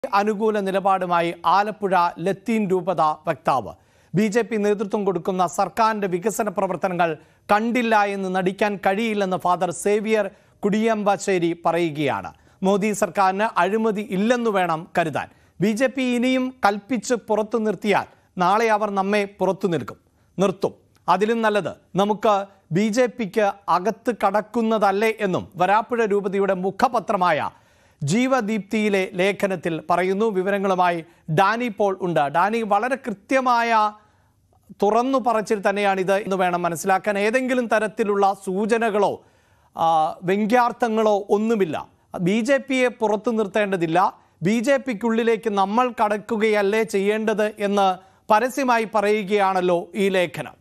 അനുകൂല നിലപാടുമായി ആലപ്പുഴ ലത്തീൻ രൂപത വക്താവ് ബി ജെ പി നേതൃത്വം കൊടുക്കുന്ന സർക്കാരിന്റെ വികസന പ്രവർത്തനങ്ങൾ കണ്ടില്ല എന്ന് നടിക്കാൻ കഴിയില്ലെന്ന് ഫാദർ സേവിയർ കുടിയമ്പശ്ശേരി പറയുകയാണ് മോദി സർക്കാരിന് അഴിമതി ഇല്ലെന്ന് വേണം കരുതാൻ ബി ജെ പി ഇനിയും കൽപ്പിച്ച് പുറത്തു നിർത്തിയാൽ നാളെ അവർ നമ്മെ പുറത്തു നിൽക്കും നിർത്തും അതിലും നല്ലത് നമുക്ക് ബി ജെ പിക്ക് അകത്ത് കടക്കുന്നതല്ലേ എന്നും വരാപ്പുഴ രൂപതയുടെ മുഖപത്രമായ ജീവദീപ്തിയിലെ ലേഖനത്തിൽ പറയുന്നു വിവരങ്ങളുമായി ഡാനി പോൾ ഉണ്ട് ഡാനി വളരെ കൃത്യമായ തുറന്നു പറച്ചിൽ തന്നെയാണിത് എന്ന് വേണം മനസ്സിലാക്കാൻ ഏതെങ്കിലും തരത്തിലുള്ള സൂചനകളോ ആ, വ്യംഗ്യാർത്ഥങ്ങളോ ഒന്നുമില്ല ബി ജെ പിയെ പുറത്തു നിർത്തേണ്ടതില്ല ബി ജെ പിക്കുള്ളിലേക്ക് നമ്മൾ കടക്കുകയല്ലേ ചെയ്യേണ്ടത് എന്ന് പരസ്യമായി പറയുകയാണല്ലോ ഈ ലേഖനം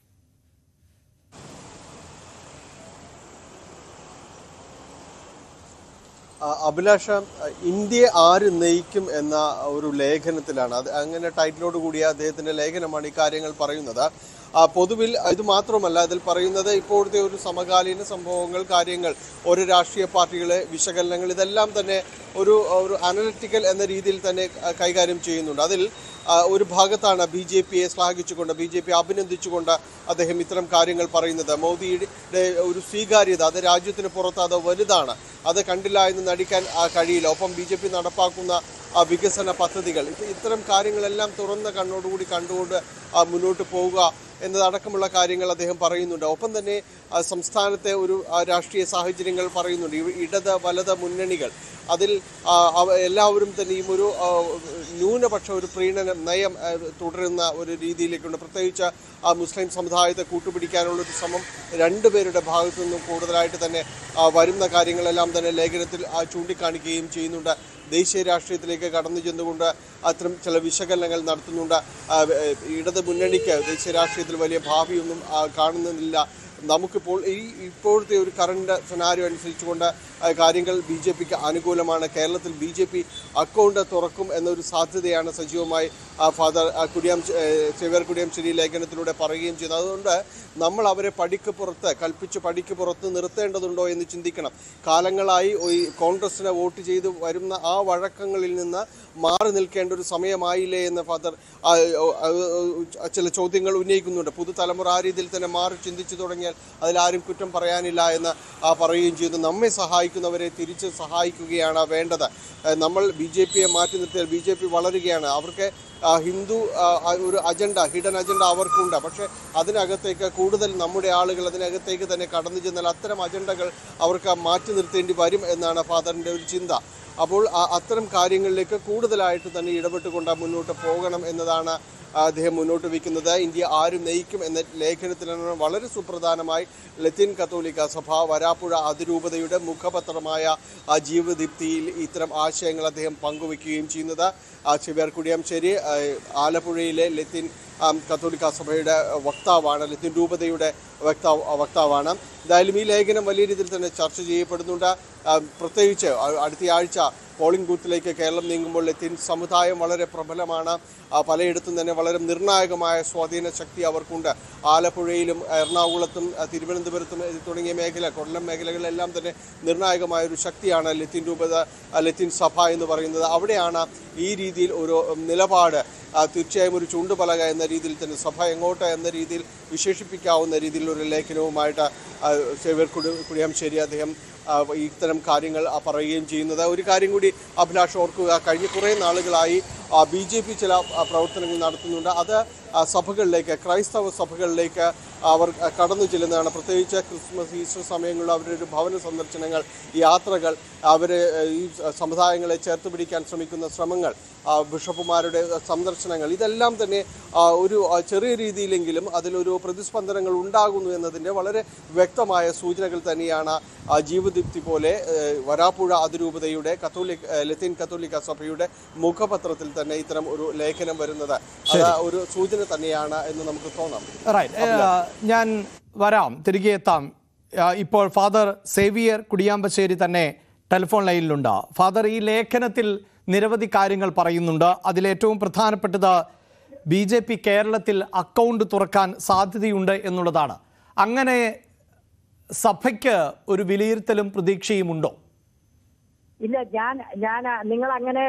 ആ, അഭിലാഷ ഇന്ത്യയെ ആര് നയിക്കും എന്ന ഒരു ലേഖനത്തിലാണ് അത് അങ്ങനെ ടൈറ്റിലോട് കൂടിയ അദ്ദേഹത്തിന്റെ ലേഖനമാണ് ഈ കാര്യങ്ങൾ പറയുന്നത് ആ, പൊതുവിൽ ഇത് മാത്രമല്ല അതിൽ പറയുന്നത് ഇപ്പോഴത്തെ ഒരു സമകാലീന സംഭവങ്ങൾ കാര്യങ്ങൾ ഓരോ രാഷ്ട്രീയ പാർട്ടികളെ വിശകലനങ്ങൾ ഇതെല്ലാം തന്നെ ഒരു ഒരു അനലിറ്റിക്കൽ എന്ന രീതിയിൽ തന്നെ ക- കൈകാര്യം ചെയ്യുന്നുണ്ട് അതിൽ ആ, ഒരു ഭാഗത്താണ് ബി ജെ പിയെ ശ്ലാഘിച്ചുകൊണ്ട് ബി ജെ പി അഭിനന്ദിച്ചുകൊണ്ട് അദ്ദേഹം ഇത്തരം കാര്യങ്ങൾ പറയുന്നത് മോദിയുടെ ഒരു സ്വീകാര്യത അത് രാജ്യത്തിന് പുറത്ത് അത് വലുതാണ് അത് കണ്ടില്ല എന്ന് നടിക്കാൻ ആ, കഴിയില്ല ഒപ്പം ബി ജെ പി നടപ്പാക്കുന്ന ആ, വികസന പദ്ധതികൾ ഇത് ഇത്തരം കാര്യങ്ങളെല്ലാം തുറന്ന കണ്ണോടുകൂടി കണ്ടുകൊണ്ട് ആ, മുന്നോട്ട് പോവുക എന്നതടക്കമുള്ള കാര്യങ്ങൾ അദ്ദേഹം പറയുന്നുണ്ട് ഒപ്പം തന്നെ ആ, സംസ്ഥാനത്തെ ഒരു ആ, രാഷ്ട്രീയ സാഹചര്യങ്ങൾ പറയുന്നുണ്ട് ഇവ- ഇടത് വലത് മുന്നണികൾ അതിൽ ആ, അവ- എല്ലാവരും തന്നെയും ഒരു ആ, ന്യൂനപക്ഷ ഒരു പ്രീണന നയം ആ, തുടരുന്ന ഒരു രീതിയിലേക്കുണ്ട് പ്രത്യേകിച്ച് ആ മുസ്ലിം സമുദായത്തെ കൂട്ടുപിടിക്കാനുള്ള ഒരു ശ്രമം രണ്ടുപേരുടെ ഭാഗത്തു നിന്നും കൂടുതലായിട്ട് തന്നെ ആ, വരുന്ന കാര്യങ്ങളെല്ലാം തന്നെ ലേഖനത്തിൽ ആ, ചൂണ്ടിക്കാണിക്കുകയും ചെയ്യുന്നുണ്ട് ദേശീയ രാഷ്ട്രീയത്തിലേക്ക് കടന്നു ചെന്നുകൊണ്ട് അത്തരം ചില വിശകലനങ്ങൾ നടത്തുന്നുണ്ട് ആ, ഏ, ഇടത് മുന്നണിക്ക് ദേശീയ രാഷ്ട്രീയത്തിൽ വലിയ ഭാവിയൊന്നും ആ, കാണുന്നില്ല നമുക്കിപ്പോൾ ഈ ഇപ്പോഴത്തെ ഒരു കറണ്ട് സെനാരിയോ അനുസരിച്ചുകൊണ്ട് ആ, കാര്യങ്ങൾ ബി ജെ പിക്ക് അനുകൂലമാണ് കേരളത്തിൽ ബി ജെ പി അക്കൗണ്ട് തുറക്കും എന്നൊരു സാധ്യതയാണ് സജീവമായി ആ, ഫാദർ ആ, കുടിയാം ഏ, സേവ്യർ കുടിയാംശ്ശേരി ലേഖനത്തിലൂടെ പറയുകയും ചെയ്യുന്നത് അതുകൊണ്ട് നമ്മൾ അവരെ പടിക്ക് പുറത്ത് കൽപ്പിച്ച് പടിക്ക് പുറത്ത് നിർത്തേണ്ടതുണ്ടോ എന്ന് ചിന്തിക്കണം കാലങ്ങളായി ഈ കോൺഗ്രസിനെ വോട്ട് ചെയ്ത് വരുന്ന ആ വഴക്കങ്ങളിൽ നിന്ന് മാറി നിൽക്കേണ്ട ഒരു സമയമായില്ലേ എന്ന് ഫാദർ ആ, ആ, ആ, ചില ചോദ്യങ്ങൾ ഉന്നയിക്കുന്നുണ്ട് പുതുതലമുറ ആ രീതിയിൽ തന്നെ മാറി ചിന്തിച്ചു തുടങ്ങിയാൽ അതിലാരും കുറ്റം പറയാനില്ല എന്ന് ആ, പറയുകയും ചെയ്തു നമ്മെ സഹായിക്കുന്നവരെ തിരിച്ച് സഹായിക്കുകയാണ് വേണ്ടത് ഏ, നമ്മൾ ബി ജെ പിയെ മാറ്റി നിർത്തിയാൽ ബി ജെ പി വളരുകയാണ് അവർക്ക് ആ, ഹിന്ദു ആ, ആ, ഒരു അജണ്ട ഹിഡൻ അജണ്ട അവർക്കുണ്ട് പക്ഷേ അതിനകത്തേക്ക് കൂടുതൽ നമ്മുടെ ആളുകൾ അതിനകത്തേക്ക് തന്നെ കടന്നു ചെന്നാൽ അത്തരം അജണ്ടകൾ അവർക്ക് മാറ്റി നിർത്തേണ്ടി വരും എന്നാണ് ഫാദറിൻ്റെ ഒരു ചിന്ത അപ്പോൾ ആ- അത്തരം കാര്യങ്ങളിലേക്ക് കൂടുതലായിട്ട് തന്നെ ഇടപെട്ടുകൊണ്ട് മുന്നോട്ട് പോകണം എന്നതാണ് അദ്ദേഹം മുന്നോട്ട് വയ്ക്കുന്നത് ഇന്ത്യ ആരും നയിക്കും എന്ന ലേഖനത്തിലാണ് വളരെ സുപ്രധാനമായി ലത്തീൻ കത്തോലിക്ക സഭ വരാപ്പുഴ അതിരൂപതയുടെ മുഖപത്രമായ ആ ജീവദീപ്തിയിൽ ഇത്തരം ആശയങ്ങൾ അദ്ദേഹം പങ്കുവയ്ക്കുകയും ചെയ്യുന്നത് ആ ചെവിയാർ കുടിയാംശ്ശേരി ആ, ആലപ്പുഴയിലെ ലത്തീൻ ആ, കത്തോലിക്ക സഭയുടെ വക്താവാണ് ലത്തീൻ രൂപതയുടെ വക്താവ് വക്താവാണ് എന്തായാലും ഈ ലേഖനം വലിയ രീതിയിൽ തന്നെ ചർച്ച ചെയ്യപ്പെടുന്നുണ്ട് ആ, പ്രത്യേകിച്ച് അ- അടുത്ത ആഴ്ച പോളിംഗ് ബൂത്തിലേക്ക് കേരളം നീങ്ങുമ്പോൾ ലത്തീൻ സമുദായം വളരെ പ്രബലമാണ് ആ, പലയിടത്തും തന്നെ വളരെ നിർണായകമായ സ്വാധീന ശക്തി അവർക്കുണ്ട് ആലപ്പുഴയിലും എറണാകുളത്തും ആ, തിരുവനന്തപുരത്തും ഇത് തുടങ്ങിയ മേഖല കൊല്ലം മേഖലകളിലെല്ലാം തന്നെ നിർണായകമായ ഒരു ശക്തിയാണ് ലത്തീൻ രൂപത ആ, ലത്തീൻ സഭ എന്ന് പറയുന്നത് അവിടെയാണ് ഈ രീതിയിൽ ഒരു ഉം, നിലപാട് ആ, തീർച്ചയായും ഒരു ചൂണ്ടുപലക എന്ന രീതിയിൽ തന്നെ സഭ എങ്ങോട്ട് എന്ന രീതിയിൽ വിശേഷിപ്പിക്കാവുന്ന രീതിയിൽ ഒരു ലേഖനവുമായിട്ട് ആ, സേവ്യർ കുടി കുടിയാംശ്ശേരി അദ്ദേഹം ആ, ഇത്തരം കാര്യങ്ങൾ ആ, പറയുകയും ചെയ്യുന്നത് ഒരു കാര്യം കൂടി അഭിലാഷ് ഓർക്കുക കഴിഞ്ഞ കുറേ നാളുകളായി ബി ജെ പി ചില ആ, പ്രവർത്തനങ്ങൾ നടത്തുന്നുണ്ട് അത് ആ, സഭകളിലേക്ക് ക്രൈസ്തവ സഭകളിലേക്ക് അവർ ആ, കടന്നു ചെല്ലുന്നതാണ് പ്രത്യേകിച്ച് ക്രിസ്മസ് ഈസ്റ്റർ സമയങ്ങളിൽ അവരുടെ ഒരു ഭവന സന്ദർശനങ്ങൾ യാത്രകൾ അവരെ ആ, ഈ സമുദായങ്ങളെ ചേർത്ത് പിടിക്കാൻ ശ്രമിക്കുന്ന ശ്രമങ്ങൾ ആ, ബിഷപ്പുമാരുടെ സന്ദർശനങ്ങൾ ഇതെല്ലാം തന്നെ ആ, ഒരു ആ, ചെറിയ രീതിയിലെങ്കിലും അതിലൊരു പ്രതിസ്പന്ദനങ്ങൾ ഉണ്ടാകുന്നു എന്നതിൻ്റെ വളരെ വ്യക്തമായ സൂചനകൾ തന്നെയാണ് ആ, ജീവദീപ്തി പോലെ ഏഹ്, വരാപ്പുഴ അതിരൂപതയുടെ കത്തോലിക് ഏഹ്, ലത്തീൻ കത്തോലിക്ക സഭയുടെ മുഖപത്രത്തിൽ തന്നെ ഇത്തരം ഒരു ലേഖനം വരുന്നത് അത് ഒരു സൂചന തന്നെയാണ് എന്ന് നമുക്ക് തോന്നാം റൈറ്റ് ഞാൻ വരാം തിരികെ എത്താം ആ, ഇപ്പോൾ ഫാദർ സേവിയർ കുടിയാമ്പശ്ശേരി തന്നെ ടെലിഫോൺ ലൈനിലുണ്ട് ഫാദർ ഈ ലേഖനത്തിൽ നിരവധി കാര്യങ്ങൾ പറയുന്നുണ്ട് അതിലേറ്റവും പ്രധാനപ്പെട്ടത് ബി ജെ പി കേരളത്തിൽ അക്കൗണ്ട് തുറക്കാൻ സാധ്യതയുണ്ട് എന്നുള്ളതാണ് അങ്ങനെ സഭയ്ക്ക് ഒരു വിലയിരുത്തലും പ്രതീക്ഷയും ഉണ്ടോ ഇല്ല ഞാൻ ഞാൻ നിങ്ങൾ അങ്ങനെ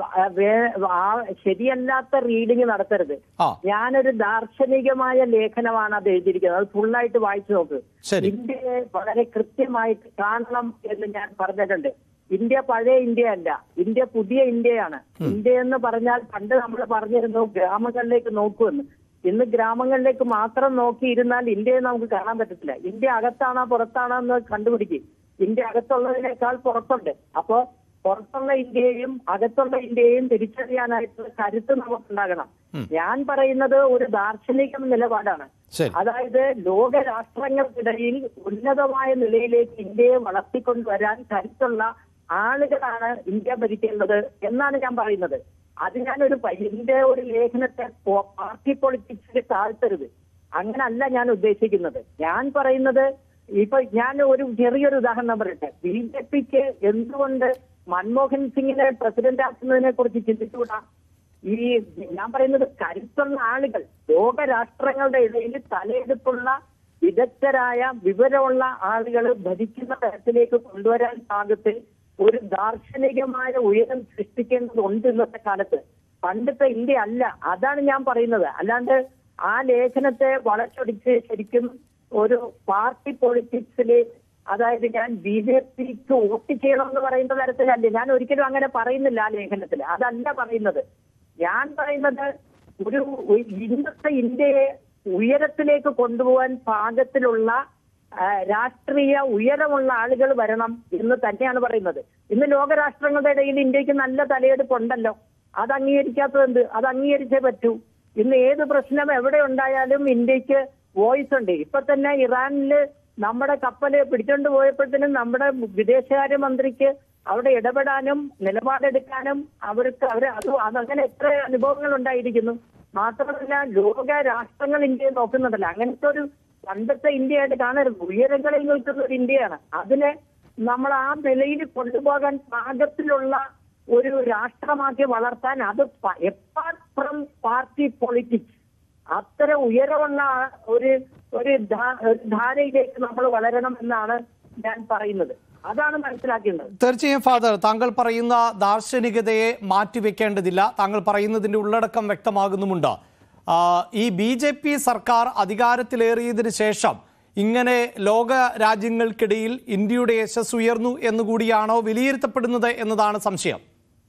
ശരിയല്ലാത്ത റീഡിങ് നടത്തരുത് ആ ഞാനൊരു ദാർശനികമായ ലേഖനമാണ് അത് എഴുതിയിരിക്കുന്നത് അത് ഫുള്ളായിട്ട് വായിച്ചു നോക്ക് ശരി. ഇന്ത്യയെ വളരെ കൃത്യമായിട്ട് കാണണം എന്ന് ഞാൻ പറഞ്ഞിട്ടുണ്ട് ഇന്ത്യ പഴയ ഇന്ത്യ അല്ല ഇന്ത്യ പുതിയ ഇന്ത്യയാണ് ഇന്ത്യ എന്ന് പറഞ്ഞാൽ പണ്ട് നമ്മൾ പറഞ്ഞിരുന്നു ഗ്രാമങ്ങളിലേക്ക് നോക്കുമെന്ന് ഇന്ന് ഗ്രാമങ്ങളിലേക്ക് മാത്രം നോക്കിയിരുന്നാൽ ഇന്ത്യയെ നമുക്ക് കാണാൻ പറ്റത്തില്ല ഇന്ത്യ അകത്താണോ പുറത്താണോ എന്ന് കണ്ടുപിടിക്കും ഇന്ത്യ അകത്തുള്ളതിനേക്കാൾ പുറത്തുണ്ട് അപ്പോ പുറത്തുള്ള ഇന്ത്യയെയും അകത്തുള്ള ഇന്ത്യയെയും തിരിച്ചറിയാനായിട്ടുള്ള കരുത്ത് നമുക്കുണ്ടാകണം ഞാൻ പറയുന്നത് ഒരു ദാർശനിക നിലപാടാണ് ശരി അതായത് ലോക രാഷ്ട്രങ്ങൾക്കിടയിൽ ഉന്നതമായ നിലയിലേക്ക് ഇന്ത്യയെ വളർത്തിക്കൊണ്ടുവരാൻ കരുത്തുള്ള ആളുകളാണ് ഇന്ത്യ ഭരിക്കേണ്ടത് എന്നാണ് ഞാൻ പറയുന്നത് അത് ഞാനൊരു പ- എന്റെ ഒരു ലേഖനത്തെ പോ- പാർട്ടി പൊളിറ്റിക്സിൽ താഴ്ത്തരുത് അങ്ങനല്ല ഞാൻ ഉദ്ദേശിക്കുന്നത് ഞാൻ പറയുന്നത് ഇപ്പൊ ഞാൻ ഒരു ചെറിയൊരു ഉദാഹരണം പറയട്ടെ ബി ജെ പിക്ക് എന്തുകൊണ്ട് മൻമോഹൻ സിംഗിനെ പ്രസിഡന്റ് ആക്കുന്നതിനെ കുറിച്ച് ചിന്തിച്ചുകൂടാ ഈ ഞാൻ പറയുന്നത് കരുത്തുള്ള ആളുകൾ ലോക രാഷ്ട്രങ്ങളുടെ ഇടയിൽ തലയെടുപ്പുള്ള വിദഗ്ധരായ വിവരമുള്ള ആളുകൾ ഭരിക്കുന്ന തരത്തിലേക്ക് കൊണ്ടുവരാൻ പാകത്തിൽ ഒരു ദാർശനികമായ ഉയരം സൃഷ്ടിക്കേണ്ടതുണ്ട് ഇന്നത്തെ കാലത്ത് പണ്ടത്തെ ഇന്ത്യ അല്ല അതാണ് ഞാൻ പറയുന്നത് അല്ലാണ്ട് ആ ലേഖനത്തെ വളച്ചൊടിച്ച് ശരിക്കും ഒരു പാർട്ടി പൊളിറ്റിക്സില് അതായത് ഞാൻ ബി ജെ പിക്ക് വോട്ട് ചെയ്യണമെന്ന് പറയുന്ന തരത്തിലല്ല ഞാൻ ഒരിക്കലും അങ്ങനെ പറയുന്നില്ല ആ ലേഖനത്തിൽ അതല്ല പറയുന്നത് ഞാൻ പറയുന്നത് ഒരു ഇന്നത്തെ ഇന്ത്യയെ ഉയരത്തിലേക്ക് കൊണ്ടുപോകാൻ പാകത്തിലുള്ള ആ, രാഷ്ട്രീയ ഉയരമുള്ള ആളുകൾ വരണം എന്ന് തന്നെയാണ് പറയുന്നത് ഇന്ന് ലോകരാഷ്ട്രങ്ങളുടെ ഇടയിൽ ഇന്ത്യക്ക് നല്ല തലയെടുപ്പുണ്ടല്ലോ അത് അംഗീകരിക്കാത്തത് എന്ത് അത് അംഗീകരിച്ചേ പറ്റൂ ഇന്ന് ഏത് പ്രശ്നം എവിടെ ഉണ്ടായാലും ഇന്ത്യക്ക് വോയിസ് ഉണ്ട് ഇപ്പൊ തന്നെ ഇറാനില് നമ്മുടെ കപ്പല് പിടിച്ചോണ്ട് പോയപ്പോഴത്തേനും നമ്മുടെ വിദേശകാര്യ മന്ത്രിക്ക് അവിടെ ഇടപെടാനും നിലപാടെടുക്കാനും അവർക്ക് അവർ അത് അതങ്ങനെ എത്ര അനുഭവങ്ങൾ ഉണ്ടായിരിക്കുന്നു മാത്രമല്ല ലോക രാഷ്ട്രങ്ങൾ ഇന്ത്യയെ നോക്കുന്നുണ്ടല്ലോ അങ്ങനത്തെ ഒരു പണ്ടത്തെ ഇന്ത്യയായിട്ട് കാണരുത് ഉയരങ്ങളിൽ നിൽക്കുന്ന ഒരു ഇന്ത്യയാണ് അതിനെ നമ്മൾ ആ നിലയിൽ കൊണ്ടുപോകാൻ പാകത്തിലുള്ള ഒരു രാഷ്ട്രമാക്കി വളർത്താൻ അത് എപ്പാർട്ട് ഫ്രം പാർട്ടി പൊളിറ്റിക്സ് അത്ര ഉയരമുള്ള ആ ഒരു ഒരു ധാ- ഒരു ധാരയിലേക്ക് നമ്മൾ വളരണം എന്നാണ് ഞാൻ പറയുന്നത് അതാണ് മനസ്സിലാക്കേണ്ടത് തീർച്ചയായും ഫാദർ താങ്കൾ പറയുന്ന ദാർശനികതയെ മാറ്റിവെക്കേണ്ടതില്ല താങ്കൾ പറയുന്നതിന്റെ ഉള്ളടക്കം വ്യക്തമാകുന്നുമുണ്ട് ആ, ഈ ബി ജെ പി സർക്കാർ അധികാരത്തിലേറിയതിനു ശേഷം ഇങ്ങനെ ലോക രാജ്യങ്ങൾക്കിടയിൽ ഇന്ത്യയുടെ യശസ് ഉയർന്നു എന്നുകൂടിയാണോ വിലയിരുത്തപ്പെടുന്നത് എന്നതാണ് സംശയം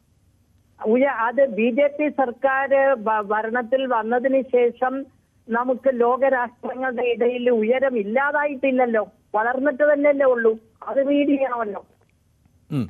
ഉയ- അത് ബി ജെ പി സർക്കാർ ഭ- ഭരണത്തിൽ വന്നതിന് ശേഷം നമുക്ക് ലോകരാഷ്ട്രങ്ങളുടെ ഇടയിൽ ഉയരം ഇല്ലാതായിട്ടില്ലല്ലോ വളർന്നിട്ട് തന്നെയല്ലേ ഉള്ളൂ അത് റീഡ് ചെയ്യണമല്ലോ ഉം.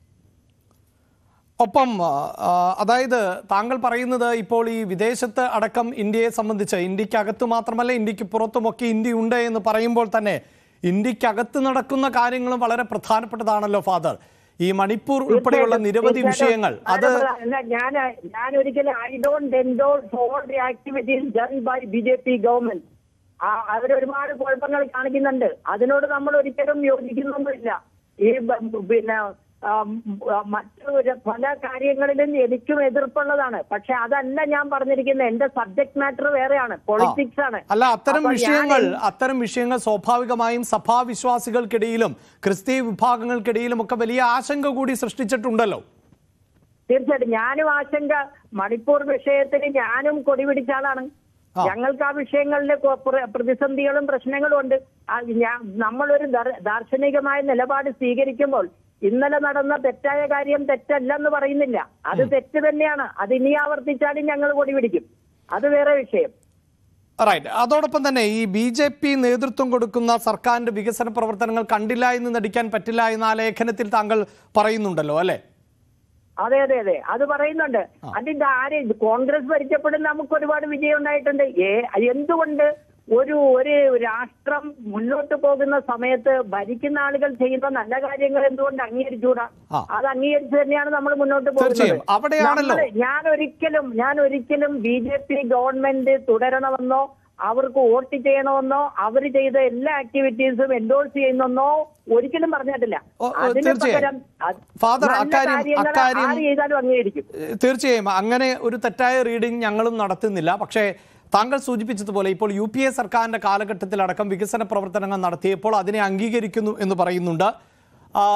ഒപ്പം ആ, ആ, അതായത് താങ്കൾ പറയുന്നത് ഇപ്പോൾ ഈ വിദേശത്ത് അടക്കം ഇന്ത്യയെ സംബന്ധിച്ച് ഇന്ത്യക്കകത്ത് മാത്രമല്ല ഇന്ത്യക്ക് പുറത്തുമൊക്കെ ഇന്ത്യ ഉണ്ട് എന്ന് പറയുമ്പോൾ തന്നെ ഇന്ത്യക്കകത്ത് നടക്കുന്ന കാര്യങ്ങളും വളരെ പ്രധാനപ്പെട്ടതാണല്ലോ ഫാദർ ഈ മണിപ്പൂർ ഉൾപ്പെടെയുള്ള നിരവധി വിഷയങ്ങൾ അത് ഞാൻ ഞാൻ ഒരിക്കലും I don't endorse all the activities done by B J P government അവരൊരുപാട് കുഴപ്പങ്ങൾ കാണിക്കുന്നുണ്ട് അതിനോട് നമ്മൾ ഒരിക്കലും യോജിക്കുന്നൊന്നുമില്ല ഈ ബ- പിന്നെ ആ, ആ, മറ്റു ഒരു പല കാര്യങ്ങളിലും എനിക്കും എതിർപ്പുള്ളതാണ് പക്ഷെ അതല്ല ഞാൻ പറഞ്ഞിരിക്കുന്നത് എന്റെ സബ്ജക്ട് മാറ്റർ വേറെയാണ് പൊളിറ്റിക്സ് ആണ് അല്ല അത്തരം അപ്പൊ ഞാൻ വിഷയങ്ങൾ അത്തരം വിഷയങ്ങൾ സ്വാഭാവികമായും സഭാവിശ്വാസികൾക്കിടയിലും ക്രിസ്തീയ വിഭാഗങ്ങൾക്കിടയിലും ഒക്കെ വലിയ ആശങ്ക കൂടി സൃഷ്ടിച്ചിട്ടുണ്ടല്ലോ തീർച്ചയായിട്ടും ഞാനും ആശങ്ക മണിപ്പൂർ വിഷയത്തിന് ഞാനും കൊടിപിടിച്ച ആളാണ് ആ. ഞങ്ങൾക്ക് ആ വിഷയങ്ങളിലെ കൊ- പ്ര- പ്രതിസന്ധികളും പ്രശ്നങ്ങളും ഉണ്ട് ആ ഞാൻ- നമ്മളൊരു ദർ- ദാർശനികമായ നിലപാട് സ്വീകരിക്കുമ്പോൾ ഇന്നലെ നടന്ന തെറ്റായ കാര്യം തെറ്റല്ലെന്ന് പറയുന്നില്ല അത് തെറ്റ് തന്നെയാണ് അത് ഇനി ആവർത്തിച്ചാലും ഞങ്ങൾ കൊടിപിടിക്കും അത് വേറെ വിഷയം റൈറ്റ് അതോടൊപ്പം തന്നെ ഈ ബി ജെ പി നേതൃത്വം കൊടുക്കുന്ന സർക്കാരിന്റെ വികസന പ്രവർത്തനങ്ങൾ കണ്ടില്ല എന്ന് നടിക്കാൻ പറ്റില്ല എന്ന ആ ലേഖനത്തിൽ താങ്കൾ പറയുന്നുണ്ടല്ലോ അല്ലെ അതെ അതെ അതെ അത് പറയുന്നുണ്ട് അതിന്റെ ആര് കോൺഗ്രസ് ഭരിച്ചപ്പോഴും നമുക്ക് ഒരുപാട് വിജയം ഉണ്ടായിട്ടുണ്ട് ഏ എന്തുകൊണ്ട് ഒരു ഒരു രാഷ്ട്രം മുന്നോട്ട് പോകുന്ന സമയത്ത് ഭരിക്കുന്ന ആളുകൾ ചെയ്യുന്ന നല്ല കാര്യങ്ങൾ എന്തുകൊണ്ട് അംഗീകരിച്ചുകൂടാ ആ. അത് അംഗീകരിച്ച് തന്നെയാണ് നമ്മൾ മുന്നോട്ട് തീർച്ചയായും. പോകുന്നത് അവിടെയാണല്ലോ. നമ്മള് ഞാൻ ഒരിക്കലും ഞാൻ ഒരിക്കലും ബി ജെ പി ഗവൺമെന്റ് തുടരണമെന്നോ അവർക്ക് വോട്ട് ചെയ്യണമെന്നോ അവർ ചെയ്ത എല്ലാ ആക്ടിവിറ്റീസും എൻഡോഴ്സ് ചെയ്യുന്നെന്നോ ഒരിക്കലും പറഞ്ഞിട്ടില്ല ഓ, ഓ, അതിന് തീർച്ചയായും. പകരം അത് ഫാദർ, നല്ല അക്കാര്യം- കാര്യങ്ങൾ അക്കാര്യം- ആര് ചെയ്താലും അംഗീകരിക്കും ഏഹ് തീർച്ചയായും അങ്ങനെ ഒരു തെറ്റായ റീഡിംഗ് ഞങ്ങളും നടത്തുന്നില്ല പക്ഷേ താങ്കൾ സൂചിപ്പിച്ചതുപോലെ ഇപ്പോൾ യു പി എ സർക്കാരിന്റെ കാലഘട്ടത്തിലടക്കം വികസന പ്രവർത്തനങ്ങൾ നടത്തിയപ്പോൾ അതിനെ അംഗീകരിക്കുന്നു എന്ന് പറയുന്നുണ്ട് ആ,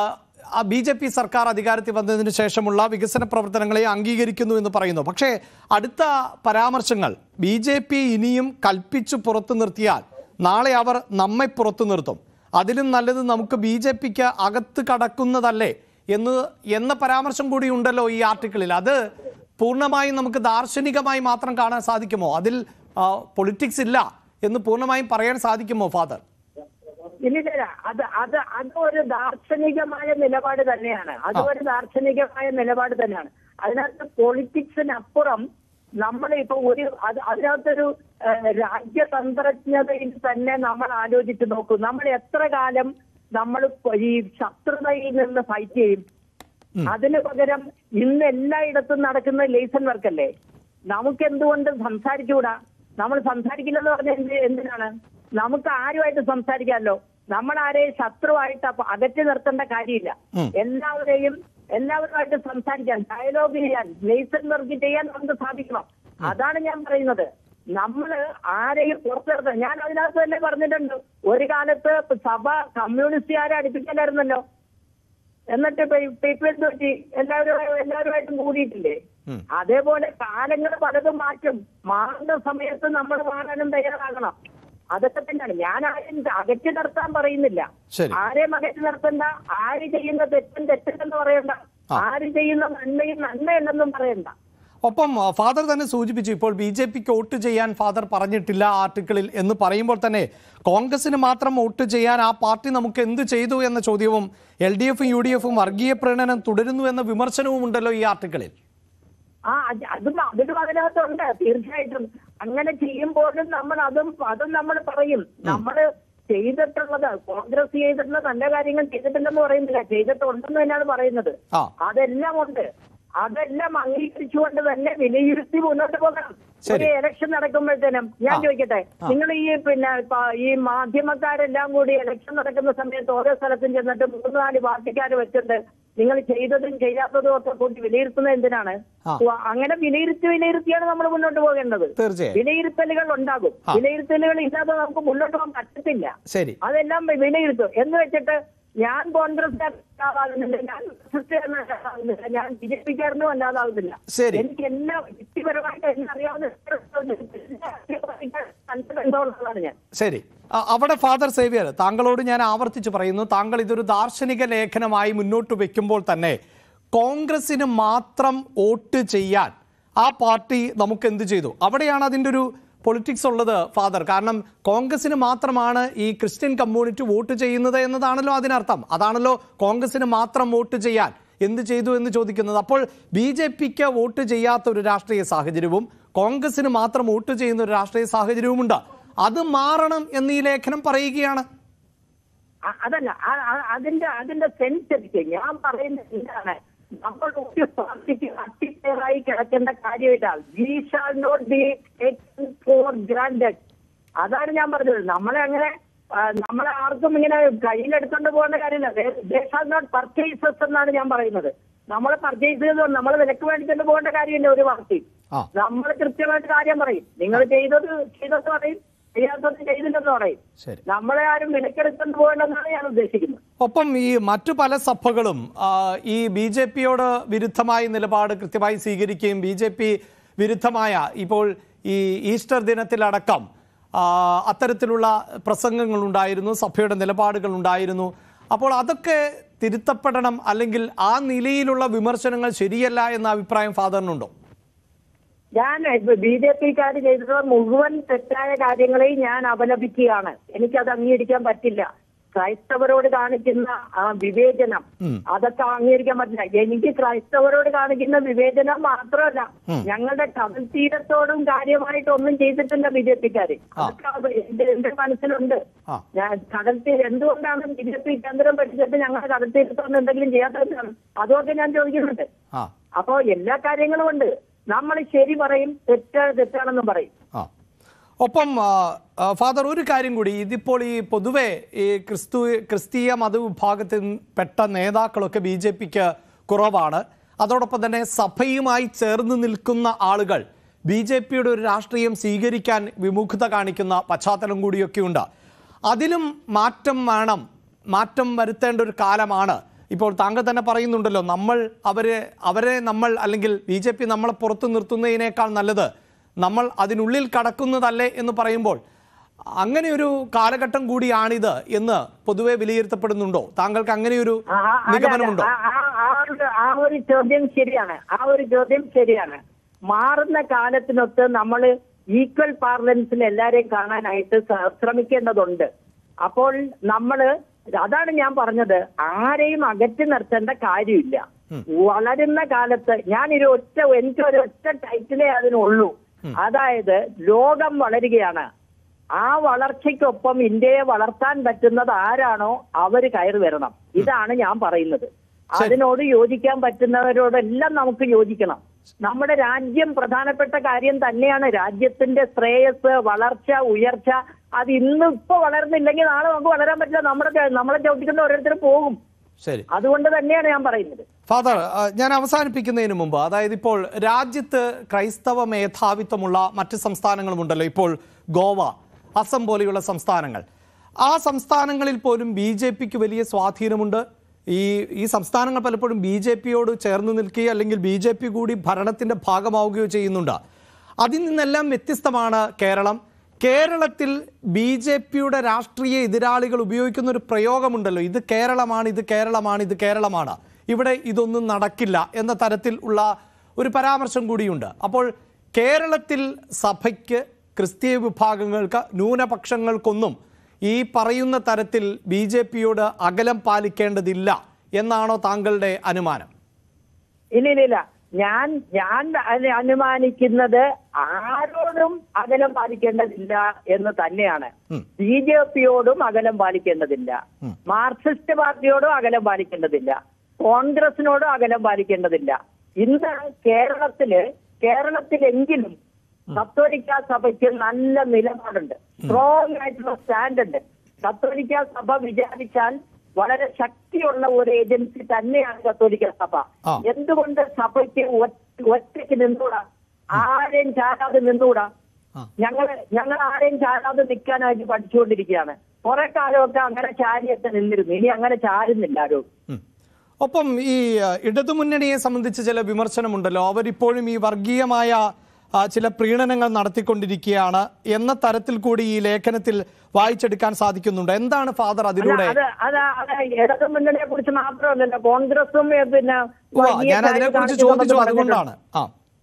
ബി ജെ പി സർക്കാർ അധികാരത്തിൽ വന്നതിന് ശേഷമുള്ള വികസന പ്രവർത്തനങ്ങളെ അംഗീകരിക്കുന്നു എന്ന് പറയുന്നു പക്ഷേ അടുത്ത പരാമർശങ്ങൾ ബി ജെ പി ഇനിയും കൽപ്പിച്ചു പുറത്തു നിർത്തിയാൽ നാളെ അവർ നമ്മെ പുറത്തു നിർത്തും അതിലും നല്ലത് നമുക്ക് ബി ജെ പിക്ക് അകത്ത് കടക്കുന്നതല്ലേ എന്ന് എന്ന പരാമർശം കൂടി ഉണ്ടല്ലോ ഈ ആർട്ടിക്കിളിൽ അത് പൂർണ്ണമായും നമുക്ക് ദാർശനികമായി മാത്രം കാണാൻ സാധിക്കുമോ അതിൽ പൊളിറ്റിക്സ് ഇല്ല എന്ന് പൂർണ്ണമായും പറയാൻ സാധിക്കുമോ ഫാദർ ഇല്ലില്ല അത് അത് അത് ഒരു ദാർശനികമായ നിലപാട് തന്നെയാണ് അത് ഒരു ദാർശനികമായ നിലപാട് തന്നെയാണ് അതിനകത്ത് പൊളിറ്റിക്സിനപ്പുറം നമ്മൾ ഇപ്പൊ ഒരു അത് അതിനകത്തൊരു ഏഹ്, രാജ്യതന്ത്രജ്ഞതയിൽ തന്നെ നമ്മൾ ആലോചിച്ച് നോക്കൂ നമ്മൾ എത്ര കാലം നമ്മൾ ഈ ശത്രുതയിൽ നിന്ന് ഫൈറ്റ് ചെയ്യും അതിന് പകരം ഇന്ന് എല്ലായിടത്തും നടക്കുന്ന ലേസൺ വർക്കല്ലേ നമുക്ക് എന്തുകൊണ്ട് സംസാരിച്ചുകൂടാ നമ്മൾ സംസാരിക്കില്ലെന്ന് പറഞ്ഞാൽ എന്ത് എന്തിനാണ് നമുക്ക് ആരുമായിട്ട് സംസാരിക്കാമല്ലോ നമ്മൾ ആരെയും ശത്രുവായിട്ട് അപ്പൊ അകറ്റി നിർത്തേണ്ട കാര്യമില്ല ഉം. എല്ലാവരെയും എല്ലാവരുമായിട്ട് സംസാരിക്കാൻ ഡയലോഗ് ചെയ്യാൻ ലേസൺ വർക്ക് ചെയ്യാൻ നമുക്ക് സാധിക്കണം അതാണ് ഞാൻ പറയുന്നത് നമ്മള് ആരെയും പുറത്തിറക്കുക ഞാൻ അതിനകത്ത് തന്നെ പറഞ്ഞിട്ടുണ്ട് ഒരു കാലത്ത് സഭ കമ്മ്യൂണിസ്റ്റുകാരെ അടുപ്പിക്കലായിരുന്നല്ലോ എന്നിട്ട് പീപ്പിൾസ് പറ്റി എല്ലാവരും എല്ലാവരുമായിട്ടും കൂടിയിട്ടില്ലേ ഉം. അതേപോലെ കാലങ്ങൾ പലതും മാറ്റും മാറുന്ന സമയത്ത് നമ്മൾ മാറാനും തയ്യാറാകണം അതൊക്കെ തന്നെയാണ് ഞാൻ ആരും അകറ്റി നിർത്താൻ പറയുന്നില്ല ശരി. ആരെയും അകറ്റി നിർത്തണ്ട ആര് ചെയ്യുന്ന തെറ്റും തെറ്റെന്ന് പറയണ്ട ആ. ആര് ചെയ്യുന്ന നന്മയും നന്മയല്ലെന്നും പറയണ്ട ഒപ്പം ആ, ഫാദർ തന്നെ സൂചിപ്പിച്ചു ഇപ്പോൾ ബി ജെ പിക്ക് വോട്ട് ചെയ്യാൻ ഫാദർ പറഞ്ഞിട്ടില്ല ആർട്ടിക്കിളിൽ എന്ന് പറയുമ്പോൾ തന്നെ കോൺഗ്രസിന് മാത്രം വോട്ട് ചെയ്യാൻ ആ പാർട്ടി നമുക്ക് എന്ത് ചെയ്തു എന്ന ചോദ്യവും എൽ ഡി എഫും യു ഡി എഫും വർഗീയ പ്രീണനം തുടരുന്നു എന്ന വിമർശനവും ഉണ്ടല്ലോ ഈ ആർട്ടിക്കിളിൽ ആ അത് അതും അതിലും അതിനകത്തുണ്ട് തീർച്ചയായിട്ടും അങ്ങനെ ചെയ്യുമ്പോഴും നമ്മൾ അതും അതും നമ്മൾ പറയും നമ്മൾ ചെയ്തിട്ടുള്ളത് കോൺഗ്രസ് ചെയ്തിട്ടുള്ള നല്ല കാര്യങ്ങൾ ചെയ്തിട്ടില്ലെന്ന് പറയുന്നില്ല ചെയ്തിട്ടുണ്ടെന്ന് തന്നെയാണ് പറയുന്നത് ആ. അതെല്ലാം ഉണ്ട് അതെല്ലാം അംഗീകരിച്ചുകൊണ്ട് തന്നെ വിലയിരുത്തി മുന്നോട്ട് പോകണം ശരി. ഒരു ഇലക്ഷൻ നടക്കുമ്പോഴത്തേനും ഞാൻ ആ. ചോദിക്കട്ടെ ആ. നിങ്ങൾ ഈ പിന്നെ പ- ഈ മാധ്യമക്കാരെല്ലാം കൂടി ഇലക്ഷൻ നടക്കുന്ന സമയത്ത് ഓരോ സ്ഥലത്തും ചെന്നിട്ട് മൂന്ന് നാല് പാർട്ടിക്കാർ വെച്ചിട്ട് നിങ്ങൾ ചെയ്തതും ചെയ്യാത്തതും ഒക്കെ കൂട്ടി വിലയിരുത്തുന്നത് എന്തിനാണ് ആ. ഉവ്വ, അങ്ങനെ വിലയിരുത്തി വിലയിരുത്തിയാണ് നമ്മൾ മുന്നോട്ട് പോകേണ്ടത് തീർച്ചയായും വിലയിരുത്തലുകൾ ഉണ്ടാകും ആ. വിലയിരുത്തലുകൾ ഇല്ലാതെ നമുക്ക് മുന്നോട്ട് പോകാൻ പറ്റത്തില്ല ശരി അതെല്ലാം വിലയിരുത്തും എന്ന് വെച്ചിട്ട് ഞാൻ കോൺഗ്രസ്കാരനാകുന്നില്ല ഞാൻ ക്രിസ്ത്യാനാകുന്നില്ല ഞാൻ ബി ജെ പിക്കാരനും അല്ലാതാകുന്നില്ല ശരി. എനിക്ക് എല്ലാ വ്യക്തിപരമായിട്ട് എന്നെ അറിയാവുന്ന നല്ല ബന്ധമുള്ളതാണ് ഞാൻ ശരി ആ, അവിടെ ഫാദർ സേവിയർ താങ്കളോട് ഞാൻ ആവർത്തിച്ച് പറയുന്നു താങ്കൾ ഇതൊരു ദാർശനിക ലേഖനമായി മുന്നോട്ട് വെക്കുമ്പോൾ തന്നെ കോൺഗ്രസിന് മാത്രം വോട്ട് ചെയ്യാൻ ആ പാർട്ടി നമുക്ക് എന്ത് ചെയ്തു അവിടെയാണ് അതിൻ്റെ ഒരു പൊളിറ്റിക്സ് ഉള്ളത് ഫാദർ കാരണം കോൺഗ്രസിന് മാത്രമാണ് ഈ ക്രിസ്ത്യൻ കമ്മ്യൂണിറ്റി വോട്ട് ചെയ്യുന്നത് എന്നതാണല്ലോ അതിനർത്ഥം അതാണല്ലോ കോൺഗ്രസിന് മാത്രം വോട്ട് ചെയ്യാൻ എന്ത് ചെയ്തു എന്ന് ചോദിക്കുന്നത് അപ്പോൾ ബി ജെ പിക്ക് വോട്ട് ചെയ്യാത്ത ഒരു രാഷ്ട്രീയ സാഹചര്യവും കോൺഗ്രസിന് മാത്രം വോട്ട് ചെയ്യുന്ന ഒരു രാഷ്ട്രീയ സാഹചര്യവുമുണ്ട് അത് മാറണം എന്ന് ഈ ലേഖനം പറയുകയാണ് അ- അതല്ല ആ- ആ- അതിന്റെ അതിന്റെ സെൻസ് എനിക്ക് ഞാൻ പറയുന്നത് എന്താണ് നമ്മൾ ഒരു പാർട്ടിക്ക് അട്ടിപ്പേറായി കിടക്കേണ്ട കാര്യമില്ല we shall not be for granted അതാണ് ഞാൻ പറഞ്ഞത് നമ്മളെ അങ്ങനെ ആ, നമ്മളെ ആർക്കും ഇങ്ങനെ കയ്യിലെടുത്തോണ്ട് പോകേണ്ട കാര്യമില്ല ദേ ഷാൾ നോട്ട് പർച്ചേസസ് എന്നാണ് ഞാൻ പറയുന്നത് നമ്മൾ പർച്ചേസ് ചെയ്ത് നമ്മൾ വിലക്ക് മേടിച്ചോണ്ട് പോകേണ്ട കാര്യമില്ല ഒരു പാർട്ടി ആ. നമ്മൾ കൃത്യമായിട്ട് കാര്യം പറയും നിങ്ങൾ ചെയ്തത് ചെയ്തെന്ന് പറയും ചെയ്യാത്തത് ചെയ്തില്ലെന്ന് പറയും ശരി നമ്മളെ ആരും വിലക്കെടുത്തോണ്ട് പോകണമെന്നാണ് ഞാൻ ഉദ്ദേശിക്കുന്നത് ഒപ്പം ഈ മറ്റു പല സഭകളും ആ, ഈ ബി ജെ പിയോട് വിരുദ്ധമായ നിലപാട് കൃത്യമായി സ്വീകരിക്കുകയും ബി ജെ പി വിരുദ്ധമായ ഇപ്പോൾ ഈ ഈസ്റ്റർ ദിനത്തിലടക്കം ആ, അത്തരത്തിലുള്ള പ്രസംഗങ്ങൾ ഉണ്ടായിരുന്നു സഭയുടെ നിലപാടുകൾ ഉണ്ടായിരുന്നു അപ്പോൾ അതൊക്കെ തിരുത്തപ്പെടണം അല്ലെങ്കിൽ ആ നിലയിലുള്ള വിമർശനങ്ങൾ ശരിയല്ല എന്ന അഭിപ്രായം ഫാദറിനുണ്ടോ ഞാൻ ബി ജെ പിക്കാർ ചെയ്തിട്ടുള്ള മുഴുവൻ തെറ്റായ കാര്യങ്ങളെയും ഞാൻ അപലപിക്കുകയാണ് എനിക്കത് അംഗീകരിക്കാൻ പറ്റില്ല ക്രൈസ്തവരോട് കാണിക്കുന്ന ആ വിവേചനം ഉം. അതൊക്കെ അംഗീകരിക്കാൻ പറ്റില്ല എനിക്ക് ക്രൈസ്തവരോട് കാണിക്കുന്ന വിവേചനം മാത്രമല്ല ഉം. ഞങ്ങളുടെ കടൽ തീരത്തോടും കാര്യമായിട്ടൊന്നും ചെയ്തിട്ടില്ല ബി ജെ പിക്കാര് അതൊക്കെ അത് എന്റെ എന്റെ മനസ്സിലുണ്ട് ആ. ഞാൻ കടൽ തീരം എന്തുകൊണ്ടാണ് ബി ജെ പി കേന്ദ്രം പഠിച്ചിട്ട് ഞങ്ങളുടെ കടൽ തീരത്തൊന്നും എന്തെങ്കിലും ചെയ്യാത്തതാണ് അതുമൊക്കെ ഞാൻ ചോദിക്കുന്നുണ്ട് ആ അപ്പോ എല്ലാ കാര്യങ്ങളും ഉണ്ട് നമ്മൾ ശരി പറയും തെറ്റാണ് തെറ്റാണെന്നും പറയും ആ ഒപ്പം ആ, ആ, ഫാദർ ഒരു കാര്യം കൂടി ഇതിപ്പോൾ ഈ പൊതുവെ ഈ ക്രിസ്തു ക്രിസ്തീയ മതവിഭാഗത്തിൽ പെട്ട നേതാക്കളൊക്കെ ബി ജെ പിക്ക് കുറവാണ് അതോടൊപ്പം തന്നെ സഭയുമായി ചേർന്ന് നിൽക്കുന്ന ആളുകൾ ബി ജെ പിയുടെ ഒരു രാഷ്ട്രീയം സ്വീകരിക്കാൻ വിമുഖത കാണിക്കുന്ന പശ്ചാത്തലം കൂടിയൊക്കെയുണ്ട് അതിലും മാറ്റം വേണം മാറ്റം വരുത്തേണ്ട ഒരു കാലമാണ് ഇപ്പോൾ താങ്കൾ തന്നെ പറയുന്നുണ്ടല്ലോ നമ്മൾ അവരെ അവരെ നമ്മൾ അല്ലെങ്കിൽ ബി ജെ പി നമ്മളെ പുറത്തു നിർത്തുന്നതിനേക്കാൾ നല്ലത് നമ്മൾ അതിനുള്ളിൽ കടക്കുന്നതല്ലേ എന്ന് പറയുമ്പോൾ അങ്ങനെ ഒരു കാലഘട്ടം കൂടിയാണിത് എന്ന് പൊതുവെ വിലയിരുത്തപ്പെടുന്നുണ്ടോ താങ്കൾക്ക് അങ്ങനെ ഒരു ആ, ആ, അല്ല, നിഗമനമുണ്ടോ ആ, ആ, ആ ഒരു- ആ ഒരു ചോദ്യം ശരിയാണ് ആ ഒരു ചോദ്യം ശരിയാണ് മാറുന്ന കാലത്തിനൊത്ത് നമ്മൾ ഈക്വൽ പാർലൻസിൽ എല്ലാരെയും കാണാനായിട്ട് സ- ശ്രമിക്കേണ്ടതുണ്ട് അപ്പോൾ നമ്മള് അതാണ് ഞാൻ പറഞ്ഞത് ആരെയും അകറ്റി നിർത്തേണ്ട കാര്യമില്ല വളരുന്ന കാലത്ത് ഞാനൊരു ഒറ്റ എനിക്കൊരു ഒറ്റ ടൈറ്റിലേ അതിനുള്ളൂ അതായത് ലോകം വളരുകയാണ് ആ വളർച്ചയ്ക്കൊപ്പം ഇന്ത്യയെ വളർത്താൻ പറ്റുന്നത് ആരാണോ അവര് കയറി വരണം ഇതാണ് ഞാൻ പറയുന്നത് അതിനോട് യോജിക്കാൻ പറ്റുന്നവരോടെല്ലാം നമുക്ക് യോജിക്കണം നമ്മുടെ രാജ്യം പ്രധാനപ്പെട്ട കാര്യം തന്നെയാണ് രാജ്യത്തിന്റെ ശ്രേയസ് വളർച്ച ഉയർച്ച അത് ഇന്ന് ഇപ്പൊ വളർന്നില്ലെങ്കിൽ നാളെ നമുക്ക് വളരാൻ പറ്റില്ല നമ്മുടെ നമ്മളെ ചവിട്ടിക്കുന്ന ഓരോരുത്തർ പോകും ശരി അതുകൊണ്ട് തന്നെയാണ് ഞാൻ പറയുന്നത് ഫാദർ ആ, ഞാൻ അവസാനിപ്പിക്കുന്നതിന് മുമ്പ് അതായത് ഇപ്പോൾ രാജ്യത്ത് ക്രൈസ്തവ മേധാവിത്വമുള്ള മറ്റ് സംസ്ഥാനങ്ങളുമുണ്ടല്ലോ ഇപ്പോൾ ഗോവ അസം പോലെയുള്ള സംസ്ഥാനങ്ങൾ ആ സംസ്ഥാനങ്ങളിൽ പോലും ബി ജെ പിക്ക് വലിയ സ്വാധീനമുണ്ട് ഈ ഈ സംസ്ഥാനങ്ങൾ പലപ്പോഴും ബി ജെ പിയോട് ചേർന്ന് നിൽക്കുകയോ അല്ലെങ്കിൽ ബി ജെ പി കൂടി ഭരണത്തിന്റെ ഭാഗമാവുകയോ ചെയ്യുന്നുണ്ട് അതിൽ നിന്നെല്ലാം വ്യത്യസ്തമാണ് കേരളം കേരളത്തിൽ ബി ജെ പിയുടെ രാഷ്ട്രീയ എതിരാളികൾ ഉപയോഗിക്കുന്ന ഒരു പ്രയോഗമുണ്ടല്ലോ ഇത് കേരളമാണ് ഇത് കേരളമാണ് ഇത് കേരളമാണ് ഇവിടെ ഇതൊന്നും നടക്കില്ല എന്ന തരത്തിൽ ഉള്ള ഒരു പരാമർശം കൂടിയുണ്ട് അപ്പോൾ കേരളത്തിൽ സഭയ്ക്ക് ക്രിസ്തീയ വിഭാഗങ്ങൾക്ക് ന്യൂനപക്ഷങ്ങൾക്കൊന്നും ഈ പറയുന്ന തരത്തിൽ ബി ജെ പിയോട് അകലം പാലിക്കേണ്ടതില്ല എന്നാണോ താങ്കളുടെ അനുമാനം ഇല്ല ഇല്ല ഇല്ല ഞാൻ ഞാൻ അന- അനുമാനിക്കുന്നത് ആരോടും അകലം പാലിക്കേണ്ടതില്ല എന്ന് തന്നെയാണ് ബി ജെ പിയോടും അകലം പാലിക്കേണ്ടതില്ല മാർക്സിസ്റ്റ് പാർട്ടിയോടും അകലം പാലിക്കേണ്ടതില്ല കോൺഗ്രസിനോടും അകലം പാലിക്കേണ്ടതില്ല ഇന്ന് കേരളത്തില് കേരളത്തിലെങ്കിലും കത്തോലിക്ക സഭയ്ക്ക് നല്ല നിലപാടുണ്ട് സ്ട്രോങ് ആയിട്ടുള്ള സ്റ്റാൻഡ് ഉണ്ട് കത്തോലിക്ക സഭ വിചാരിച്ചാൽ വളരെ ശക്തിയുള്ള ഒരു ഏജൻസി തന്നെയാണ് കത്തോലിക്ക സഭ ആ. എന്തുകൊണ്ട് സഭയ്ക്ക് ഒറ്റ- ഒറ്റയ്ക്ക് നിന്നൂടാ ആരെയും ചാരാതെ നിന്നൂടാ ആ. ഞങ്ങൾ ഞങ്ങൾ ആരെയും ചാരാതെ നിൽക്കാനായിട്ട് പഠിച്ചുകൊണ്ടിരിക്കുകയാണ് കുറെ കാലമൊക്കെ അങ്ങനെ ചാരിയൊക്കെ നിന്നിരുന്നു ഇനി അങ്ങനെ ചാരുന്നില്ല ആരും ഉം. ഒപ്പം ഈ അഹ്, ഇടതുമുന്നണിയെ സംബന്ധിച്ച് ചില വിമർശനമുണ്ടല്ലോ അവരിപ്പോഴും ഈ വർഗീയമായ ആ, ചില പ്രീണനങ്ങൾ നടത്തിക്കൊണ്ടിരിക്കുകയാണ് എന്ന തരത്തിൽ കൂടി ഈ ലേഖനത്തിൽ വായിച്ചെടുക്കാൻ സാധിക്കുന്നുണ്ട് എന്താണ് ഫാദർ അല്ല, അതിലൂടെ അത് അത് അത് ഇടതു മുന്നണിയെ കുറിച്ച് മാത്രമല്ലല്ലോ കോൺഗ്രസും ഏ, പിന്നെ ഉവ്വ, വർഗീയ ഞാൻ അതിനെ കുറിച്ച് കാണിക്കുന്നുണ്ടെന്ന് ചോദിച്ചു പറഞ്ഞിട്ടുണ്ട്. അതുകൊണ്ടാണ് ആ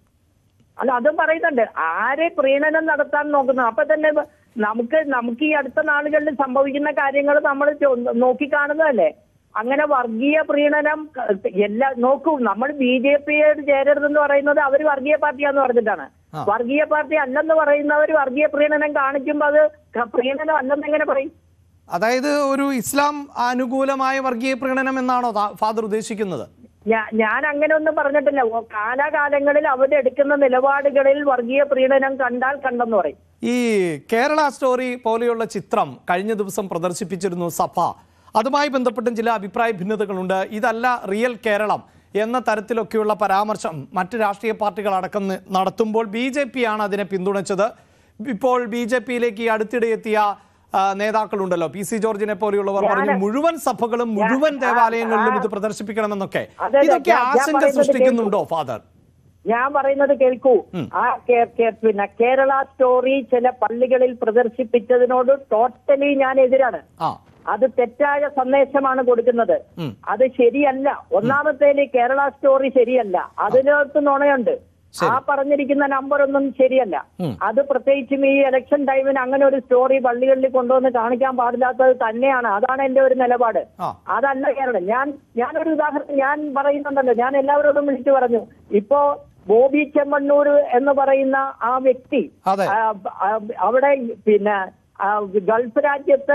അല്ല അതും പറയുന്നുണ്ട് ആരെ പ്രീണനം നടത്താൻ നോക്കുന്നു അപ്പൊ തന്നെ ഇപ്പൊ നമുക്ക് നമുക്ക് ഈ അടുത്ത നാളുകളിൽ സംഭവിക്കുന്ന കാര്യങ്ങൾ നമ്മൾ നോക്കിക്കാണുന്നതല്ലേ അങ്ങനെ വർഗീയ പ്രീണനം ക- എല്ലാ നോക്കൂ നമ്മൾ ബി ജെ പിയോട് ചേരരുതെന്ന് പറയുന്നത് അവർ വർഗീയ പാർട്ടിയാന്ന് പറഞ്ഞിട്ടാണ് ആ. വർഗീയ പാർട്ടി അല്ലെന്ന് പറയുന്നവർ വർഗീയ പ്രീണനം കാണിക്കുമ്പോൾ അത് ക- പ്രീണനം അല്ലെന്ന് എങ്ങനെ പറയും അതായത് ഒരു ഇസ്ലാം അനുകൂലമായ വർഗീയ പ്രീണനം എന്നാണോ താ- ഫാദർ ഉദ്ദേശിക്കുന്നത് ഞാ- ഞാൻ അങ്ങനെ ഒന്നും പറഞ്ഞിട്ടില്ല ഓ, കാലാകാലങ്ങളിൽ അവരെടുക്കുന്ന നിലപാടുകളിൽ വർഗീയ പ്രീണനം കണ്ടാൽ കണ്ടെന്ന് പറയും ഈ കേരള സ്റ്റോറി പോലെയുള്ള ചിത്രം കഴിഞ്ഞ ദിവസം പ്രദർശിപ്പിച്ചിരുന്നു സഭ അതുമായി ബന്ധപ്പെട്ടും ചില അഭിപ്രായ ഭിന്നതകളുണ്ട് ഇതല്ല റിയൽ കേരളം എന്ന തരത്തിലൊക്കെയുള്ള പരാമർശം മറ്റ് രാഷ്ട്രീയ പാർട്ടികൾ അടക്കം ന- നടത്തുമ്പോൾ ബി ജെ പി ആണ് അതിനെ പിന്തുണച്ചത് ഇപ്പോൾ ബി ജെ പിയിലേക്ക് ഈ അടുത്തിടെ എത്തിയ ആ, നേതാക്കളുണ്ടല്ലോ പി സി ജോർജിനെ പോലെയുള്ളവർ ഞാന് പറഞ്ഞു മുഴുവൻ സഭകളും മുഴുവൻ ഞാൻ- ദേവാലയങ്ങളിലും ആ- ഇത് പ്രദർശിപ്പിക്കണമെന്നൊക്കെ അതെ, അതെ, ഇതൊക്കെ ഞാൻ- ഞാൻ ആശങ്ക പറയുന്നത് സൃഷ്ടിക്കുന്നുണ്ടോ ഫാദർ ഞാൻ പറയുന്നത് കേൾക്കൂ ആ കേ- കേ- പിന്നെ കേരള സ്റ്റോറി ചില പള്ളികളിൽ പ്രദർശിപ്പിച്ചതിനോട് ടോട്ടലി ഞാൻ എതിരാണ് ആ അത് തെറ്റായ സന്ദേശമാണ് കൊടുക്കുന്നത് ഉം. അത് ശരിയല്ല ഒന്നാമത്തേല് കേരള സ്റ്റോറി ശരിയല്ല അതിനകത്ത് നുണയുണ്ട് ശരി. ആ പറഞ്ഞിരിക്കുന്ന നമ്പർ ഒന്നും ശരിയല്ല ഉം. അത് പ്രത്യേകിച്ചും ഈ ഇലക്ഷൻ ടൈമിന് അങ്ങനെ ഒരു സ്റ്റോറി പള്ളികളിൽ കൊണ്ടുവന്ന് കാണിക്കാൻ പാടില്ലാത്തത് തന്നെയാണ് അതാണ് എന്റെ ഒരു നിലപാട് ആ. അതല്ല കേരളം ഞാൻ ഞാനൊരു ഉദാഹരണം ഞാൻ പറയുന്നുണ്ടല്ലോ ഞാൻ എല്ലാവരോടും വിളിച്ചു പറഞ്ഞു ഇപ്പോ ബോബി ചെമ്മണ്ണൂർ എന്ന് പറയുന്ന ആ വ്യക്തി അതെ. ആ, ആ, അവിടെ പിന്നെ ആ, ഗൾഫ് രാജ്യത്ത്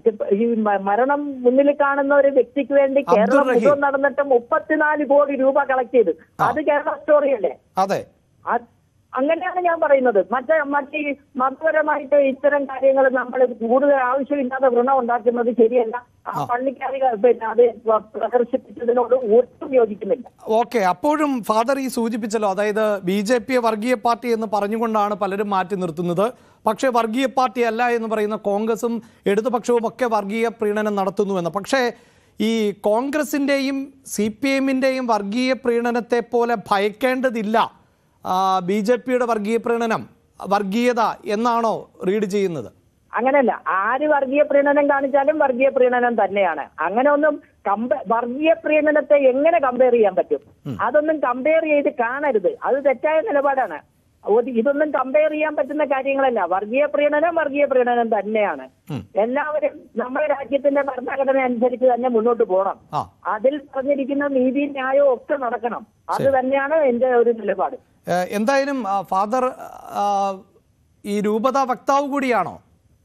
ഈ മ- മരണം മുന്നിൽ കാണുന്ന ഒരു വ്യക്തിക്ക് വേണ്ടി കേരളം അബ്ദുൾ റഹീം. മുഴുവൻ നടന്നിട്ട് മുപ്പത്തിനാല് കോടി രൂപ കളക്ട് ചെയ്തു അത് കേരള സ്റ്റോറി അല്ലേ അതെ അത് അങ്ങനെയാണ് ഞാൻ പറയുന്നത് മറ്റേ മറ്റേ ഈ മതപരമായിട്ട് ഇത്തരം കാര്യങ്ങൾ നമ്മൾ കൂടുതൽ ആവശ്യമില്ലാതെ വ്രണം ഉണ്ടാക്കുന്നത് ശരിയല്ല ആ പള്ളിക്കാരികൾ പിന്നെ അത് പ്രദർശിപ്പിച്ചതിനോട് ഒട്ടും യോജിക്കുന്നില്ല ഓക്കെ അപ്പോഴും ഫാദർ ഈ സൂചിപ്പിച്ചല്ലോ അതായത് ബി ജെ പിയെ വർഗീയ പാർട്ടി എന്ന് പറഞ്ഞുകൊണ്ടാണ് പലരും മാറ്റി നിർത്തുന്നത് പക്ഷേ വർഗീയ പാർട്ടി അല്ല എന്ന് പറയുന്ന കോൺഗ്രസും ഇടതുപക്ഷവും ഒക്കെ വർഗീയ പ്രീണനം നടത്തുന്നുവെന്ന് പക്ഷേ ഈ കോൺഗ്രസിൻ്റെയും സി പി എമ്മിൻ്റെയും വർഗീയ പ്രീണനത്തെ പോലെ ഭയക്കേണ്ടതില്ല ബി ജെ പിയുടെ വർഗീയ പ്രീണനം വർഗീയത എന്നാണോ റീഡ് ചെയ്യുന്നത് അങ്ങനെയല്ല ആര് വർഗീയ പ്രീണനം കാണിച്ചാലും വർഗീയ പ്രീണനം തന്നെയാണ് അങ്ങനെ ഒന്നും കമ്പ വർഗീയ പ്രീണനത്തെ എങ്ങനെ കമ്പയർ ചെയ്യാൻ പറ്റും അതൊന്നും കമ്പയർ ചെയ്ത് കാണരുത് അത് തെറ്റായ നിലപാടാണ് ഒരു- ഇതൊന്നും കമ്പയർ ചെയ്യാൻ പറ്റുന്ന കാര്യങ്ങളല്ല വർഗീയ പ്രീണനം വർഗീയ പ്രീണനം തന്നെയാണ് എല്ലാവരും നമ്മുടെ രാജ്യത്തിന്റെ ഭരണഘടന അനുസരിച്ച് തന്നെ മുന്നോട്ട് പോകണം ആ അതിൽ പറഞ്ഞിരിക്കുന്ന നീതി ന്യായവും ഒക്കെ നടക്കണം അത് തന്നെയാണ് എന്റെ ഒരു നിലപാട് ഏഹ് എന്തായാലും ആ, ഫാദർ ആ, ഈ രൂപത വക്താവ് കൂടിയാണോ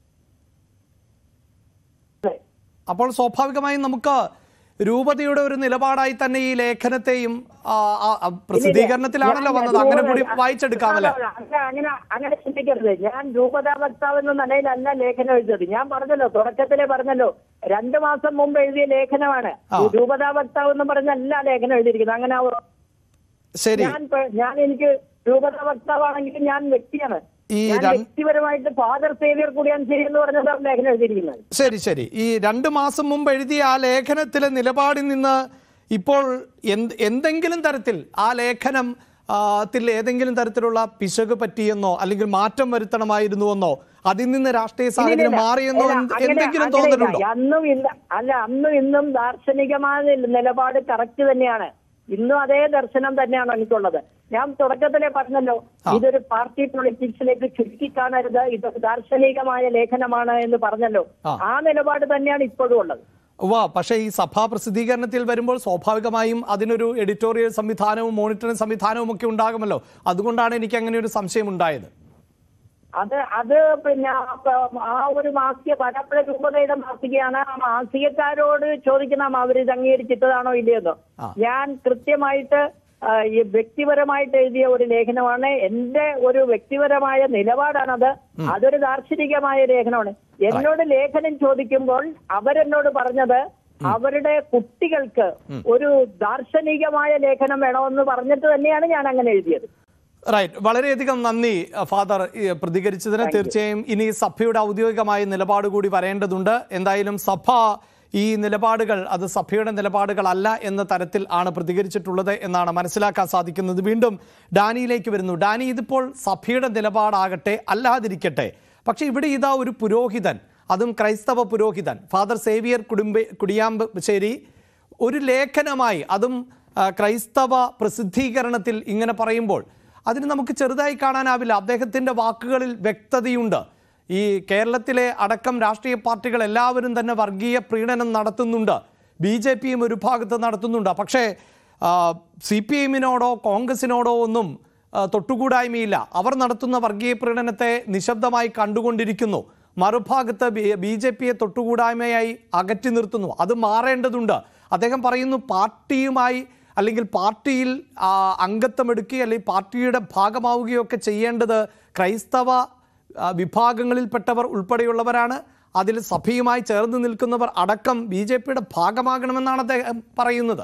അതെ. അപ്പോൾ സ്വാഭാവികമായും നമുക്ക് രൂപതയുടെ ഒരു നിലപാടായി തന്നെ ഈ ലേഖനത്തെയും ആ, ആ, ആ, പ്രസിദ്ധീകരണത്തിലാണല്ലോ ഞാൻ വന്നത് അങ്ങനെ കൂടി രൂപത- വായിച്ചെടുക്കാമല്ലേ അല്ല, അല്ല, അങ്ങനെ അങ്ങനെ ചിന്തിക്കരുത് ഞാൻ രൂപതാ വക്താവ് എന്ന നിലയിലല്ല ലേഖനം എഴുതിയത് ഞാൻ പറഞ്ഞല്ലോ തുടക്കത്തിലെ പറഞ്ഞല്ലോ രണ്ടു മാസം മുമ്പ് എഴുതിയ ലേഖനമാണ് ആ. ഈ രൂപതാ വക്താവ് എന്ന് പറഞ്ഞല്ല ലേഖനം എഴുതിയിരിക്കുന്നത് അങ്ങനെ ആവോ? ശരി ഞാൻ പ- ഞാൻ എനിക്ക് രൂപതാ വക്താവാണെങ്കിലും ഞാൻ വ്യക്തിയാണ് ഈ ഞാൻ രണ്ട്- വ്യക്തിപരമായിട്ട് ഫാദർ സേവിയർ കൂടിയാണ് ശരിയെന്ന് പറഞ്ഞതാണ് ലേഖനം എഴുതിയിരിക്കുന്നത് ശരി ശരി ഈ രണ്ട് മാസം മുമ്പ് എഴുതിയ ആ ലേഖനത്തിലെ നിലപാടിൽ നിന്ന് ഇപ്പോൾ എന്ത് എന്തെങ്കിലും തരത്തിൽ ആ ലേഖനം ആ, ത്തിൽ ഏതെങ്കിലും തരത്തിലുള്ള പിശക് പറ്റിയെന്നോ അല്ലെങ്കിൽ മാറ്റം വരുത്തണമായിരുന്നുവെന്നോ അതിൽ നിന്ന് രാഷ്ട്രീയ സാഹചര്യം ഇല്ലില്ല. മാറിയെന്നോ അല്ല, എന്ത്- അങ്ങനെ- എന്തെങ്കിലും അങ്ങനെയില്ല. തോന്നലുണ്ടോ അന്നും ഇല്ല അല്ല അന്നും ഇന്നും ദാർശനികമായ നിലപാട് കറക്റ്റ് തന്നെയാണ് ഇന്നും അതേ ദർശനം തന്നെയാണ് എനിക്കുള്ളത് ഞാൻ തുടക്കത്തിലെ പറഞ്ഞല്ലോ ഇതൊരു പാർട്ടി പൊളിറ്റിക്സിലേക്ക് ചുരുക്കി കാണരുത് ഇത് ദാർശനികമായ ലേഖനമാണ് എന്ന് പറഞ്ഞല്ലോ ആ. ആ നിലപാട് തന്നെയാണ് ഇപ്പോഴും ഉള്ളത് വാ പക്ഷേ ഈ സഭാ പ്രസിദ്ധീകരണത്തിൽ വരുമ്പോൾ സ്വാഭാവികമായും അതിനൊരു എഡിറ്റോറിയൽ സംവിധാനവും മോണിറ്ററിംഗ് സംവിധാനവും ഒക്കെ ഉണ്ടാകുമല്ലോ അതുകൊണ്ടാണ് എനിക്ക് അങ്ങനെ ഒരു സംശയം ഉണ്ടായത് അത് അത് പിന്നെ ആ- ആ ഒരു മാസിക പരപ്പുഴ രൂപതയുടെ മാസികയാണ് ആ മാസികക്കാരോട് ചോദിക്കണം അവർ ഇത് അംഗീകരിച്ചിട്ടതാണോ ഇല്ലയെന്നോ ആ. ഞാൻ കൃത്യമായിട്ട് ആ, ഈ വ്യക്തിപരമായിട്ട് എഴുതിയ ഒരു ലേഖനമാണ് എന്റെ ഒരു വ്യക്തിപരമായ നിലപാടാണത് അതൊരു ദാർശനികമായ ലേഖനമാണ് എന്നോട് ലേഖനം ചോദിക്കുമ്പോൾ അവരെന്നോട് പറഞ്ഞത് അവരുടെ കുട്ടികൾക്ക് ഒരു ദാർശനികമായ ലേഖനം വേണമെന്ന് പറഞ്ഞിട്ട് തന്നെയാണ് ഞാൻ അങ്ങനെ എഴുതിയത് റൈറ്റ് വളരെയധികം നന്ദി അഹ് ഫാദർ ഈ പ്രതികരിച്ചതിന് തീർച്ചയായും ഇനി സഭയുടെ ഔദ്യോഗികമായ നിലപാട് കൂടി വരേണ്ടതുണ്ട് എന്തായാലും സഭ ഈ നിലപാടുകൾ അത് സഭയുടെ നിലപാടുകളല്ല എന്ന തരത്തിൽ ആണ് പ്രതികരിച്ചിട്ടുള്ളത് എന്നാണ് മനസ്സിലാക്കാൻ സാധിക്കുന്നത് വീണ്ടും ഡാനിയിലേക്ക് വരുന്നു ഡാനി ഇതിപ്പോൾ സഭയുടെ നിലപാടാകട്ടെ അല്ലാതിരിക്കട്ടെ പക്ഷേ ഇവിടെ ഇതാ ഒരു പുരോഹിതൻ അതും ക്രൈസ്തവ പുരോഹിതൻ ഫാദർ സേവിയർ കുടുംബ കുടിയാമ്പശ്ശേരി ഒരു ലേഖനമായി അതും ആ, ക്രൈസ്തവ പ്രസിദ്ധീകരണത്തിൽ ഇങ്ങനെ പറയുമ്പോൾ അതിന് നമുക്ക് ചെറുതായി കാണാനാവില്ല അദ്ദേഹത്തിൻ്റെ വാക്കുകളിൽ വ്യക്തതയുണ്ട് ഈ കേരളത്തിലെ അടക്കം രാഷ്ട്രീയ പാർട്ടികൾ എല്ലാവരും തന്നെ വർഗീയ പ്രീണനം നടത്തുന്നുണ്ട് ബി ജെ പിയും ഒരു ഭാഗത്ത് നടത്തുന്നുണ്ട് പക്ഷേ സി പി എമ്മിനോടോ കോൺഗ്രസിനോടോ ഒന്നും ആ, തൊട്ടുകൂടായ്മയില്ല അവർ നടത്തുന്ന വർഗീയ പ്രീണനത്തെ നിശബ്ദമായി കണ്ടുകൊണ്ടിരിക്കുന്നു മറുഭാഗത്ത് ബി ജെ പിയെ തൊട്ടുകൂടായ്മയായി അകറ്റി നിർത്തുന്നു അത് മാറേണ്ടതുണ്ട് അദ്ദേഹം പറയുന്നു പാർട്ടിയുമായി അല്ലെങ്കിൽ പാർട്ടിയിൽ ആ, അംഗത്വം എടുക്കുകയോ അല്ലെങ്കിൽ പാർട്ടിയുടെ ഭാഗമാവുകയോ ഒക്കെ ചെയ്യേണ്ടത് ക്രൈസ്തവ ആ, വിഭാഗങ്ങളിൽപ്പെട്ടവർ ഉൾപ്പെടെയുള്ളവരാണ് അതിൽ സഭയുമായി ചേർന്ന് നിൽക്കുന്നവർ അടക്കം ബി ജെ പിയുടെ ഭാഗമാകണമെന്നാണ് അദ്ദേഹം പറയുന്നത്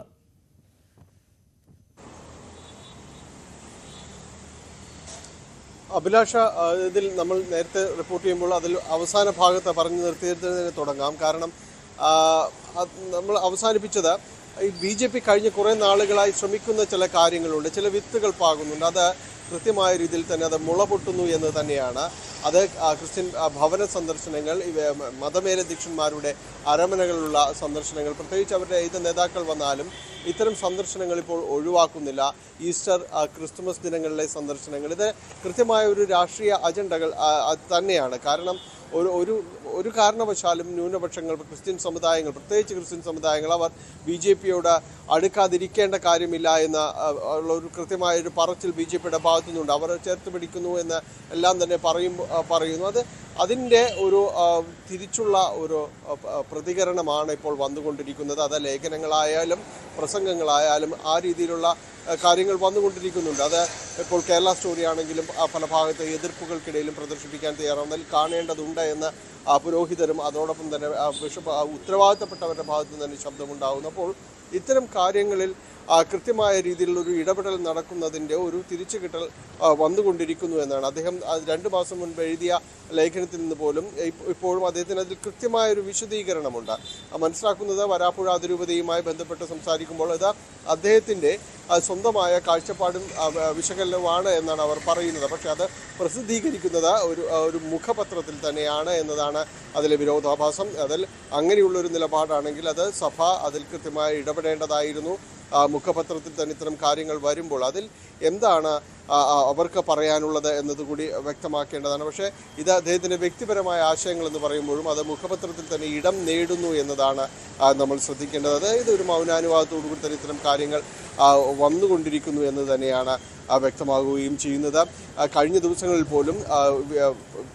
അഭിലാഷ ആ, ഇതിൽ നമ്മൾ നേരത്തെ റിപ്പോർട്ട് ചെയ്യുമ്പോൾ അതിൽ അവസാന ഭാഗത്ത് പറഞ്ഞു നിർത്തിയതിന് തുടങ്ങാം കാരണം ആ, അത് നമ്മൾ അവസാനിപ്പിച്ചത് ഈ ബി ജെ പി കഴിഞ്ഞ കുറേ നാളുകളായി ശ്രമിക്കുന്ന ചില കാര്യങ്ങളുണ്ട് ചില വിത്തുകൾ പാകുന്നുണ്ട് അത് കൃത്യമായ രീതിയിൽ തന്നെ അത് മുള പൊട്ടുന്നു എന്ന് തന്നെയാണ് അത് ആ, ക്രിസ്ത്യൻ ആ, ഭവന സന്ദർശനങ്ങൾ ഇവ മതമേലധ്യക്ഷന്മാരുടെ അരമനകളിലുള്ള സന്ദർശനങ്ങൾ പ്രത്യേകിച്ച് അവരുടെ ഏത് നേതാക്കൾ വന്നാലും ഇത്തരം സന്ദർശനങ്ങൾ ഇപ്പോൾ ഒഴിവാക്കുന്നില്ല ഈസ്റ്റർ ആ, ക്രിസ്തുമസ് ദിനങ്ങളിലെ സന്ദർശനങ്ങൾ ഇത് കൃത്യമായ ഒരു രാഷ്ട്രീയ അജണ്ടകൾ ആ, അത് തന്നെയാണ് കാരണം ഒരു ഒരു ഒരു കാരണവശാലും ന്യൂനപക്ഷങ്ങൾ ക്രിസ്ത്യൻ സമുദായങ്ങൾ പ്രത്യേകിച്ച് ക്രിസ്ത്യൻ സമുദായങ്ങൾ അവർ ബി ജെ പിയോട് അടുക്കാതിരിക്കേണ്ട കാര്യമില്ല എന്ന ആ, ഉള്ള ഒരു കൃത്യമായ ഒരു പറച്ചിൽ ബി ജെ പിയുടെ ഭാഗത്തു നിന്നുണ്ട് അവർ ചേർത്ത് പിടിക്കുന്നു എന്ന് എല്ലാം തന്നെ പറയും ആ, പറയുന്നു അത് അതിൻ്റെ ഒരു ആ, തിരിച്ചുള്ള ഒരു ആ, പ- പ്രതികരണമാണ് ഇപ്പോൾ വന്നുകൊണ്ടിരിക്കുന്നത് അത് ലേഖനങ്ങളായാലും പ്രസംഗങ്ങളായാലും ആ രീതിയിലുള്ള ആ, കാര്യങ്ങൾ വന്നുകൊണ്ടിരിക്കുന്നുണ്ട് അത് ഇപ്പോൾ കേരള സ്റ്റോറി ആണെങ്കിലും ആ, പല ഭാഗത്തെ എതിർപ്പുകൾക്കിടയിലും പ്രദർശിപ്പിക്കാൻ തയ്യാറാണ് അതിൽ കാണേണ്ടതുണ്ട് എന്ന് ആ, പുരോഹിതരും അതോടൊപ്പം തന്നെ ആ, ബിഷപ്പ് ആ, ഉത്തരവാദിത്തപ്പെട്ടവരുടെ ഭാഗത്തു നിന്ന് തന്നെ ശബ്ദമുണ്ടാകുന്നു അപ്പോൾ ഇത്തരം കാര്യങ്ങളിൽ ആ, കൃത്യമായ രീതിയിലുള്ള ഒരു ഇടപെടൽ നടക്കുന്നതിൻ്റെ ഒരു തിരിച്ചുകിട്ടൽ ആ, വന്നുകൊണ്ടിരിക്കുന്നു എന്നാണ് അദ്ദേഹം ആ, രണ്ട് മാസം മുൻപ് എഴുതിയ ലേഖനത്തിൽ നിന്ന് പോലും ഇപ്പ- ഇപ്പോഴും അദ്ദേഹത്തിന് അതിൽ കൃത്യമായ ഒരു വിശദീകരണമുണ്ട് ആ, മനസ്സിലാക്കുന്നത് വരാപ്പുഴ അതിരൂപതയുമായി ബന്ധപ്പെട്ട് സംസാരിക്കുമ്പോൾ ഇത് അദ്ദേഹത്തിൻ്റെ ആ, സ്വന്തമായ കാഴ്ചപ്പാടും ആ, വ- വിശകലനവുമാണ് എന്നാണ് അവർ പറയുന്നത് പക്ഷേ അത് പ്രസിദ്ധീകരിക്കുന്നത് ഒരു ആ, ഒരു മുഖപത്രത്തിൽ തന്നെയാണ് എന്നതാണ് അതിലെ വിരോധാഭാസം അതിൽ അങ്ങനെയുള്ള ഒരു നിലപാടാണെങ്കിൽ അത് സഭ അതിൽ കൃത്യമായി ഇടപെടേണ്ടതായിരുന്നു ആ, മുഖപത്രത്തിൽ തന്നെ ഇത്തരം കാര്യങ്ങൾ വരുമ്പോൾ അതിൽ എന്താണ് ആ, ആ, അവർക്ക് പറയാനുള്ളത് എന്നതുകൂടി വ്യക്തമാക്കേണ്ടതാണ് പക്ഷേ ഇത് അദ്ദേഹത്തിൻ്റെ വ്യക്തിപരമായ ആശയങ്ങൾ എന്ന് പറയുമ്പോഴും അത് മുഖപത്രത്തിൽ തന്നെ ഇടം നേടുന്നു എന്നതാണ് ആ, നമ്മൾ ശ്രദ്ധിക്കേണ്ടത് അതായത് ഒരു മൗനാനുവാദത്തോടു കൂടി തന്നെ ഇത്തരം കാര്യങ്ങൾ ആ, വന്നുകൊണ്ടിരിക്കുന്നു എന്ന് തന്നെയാണ് ആ, വ്യക്തമാകുകയും ചെയ്യുന്നത് ആ, കഴിഞ്ഞ ദിവസങ്ങളിൽ പോലും ആ, വ്യ-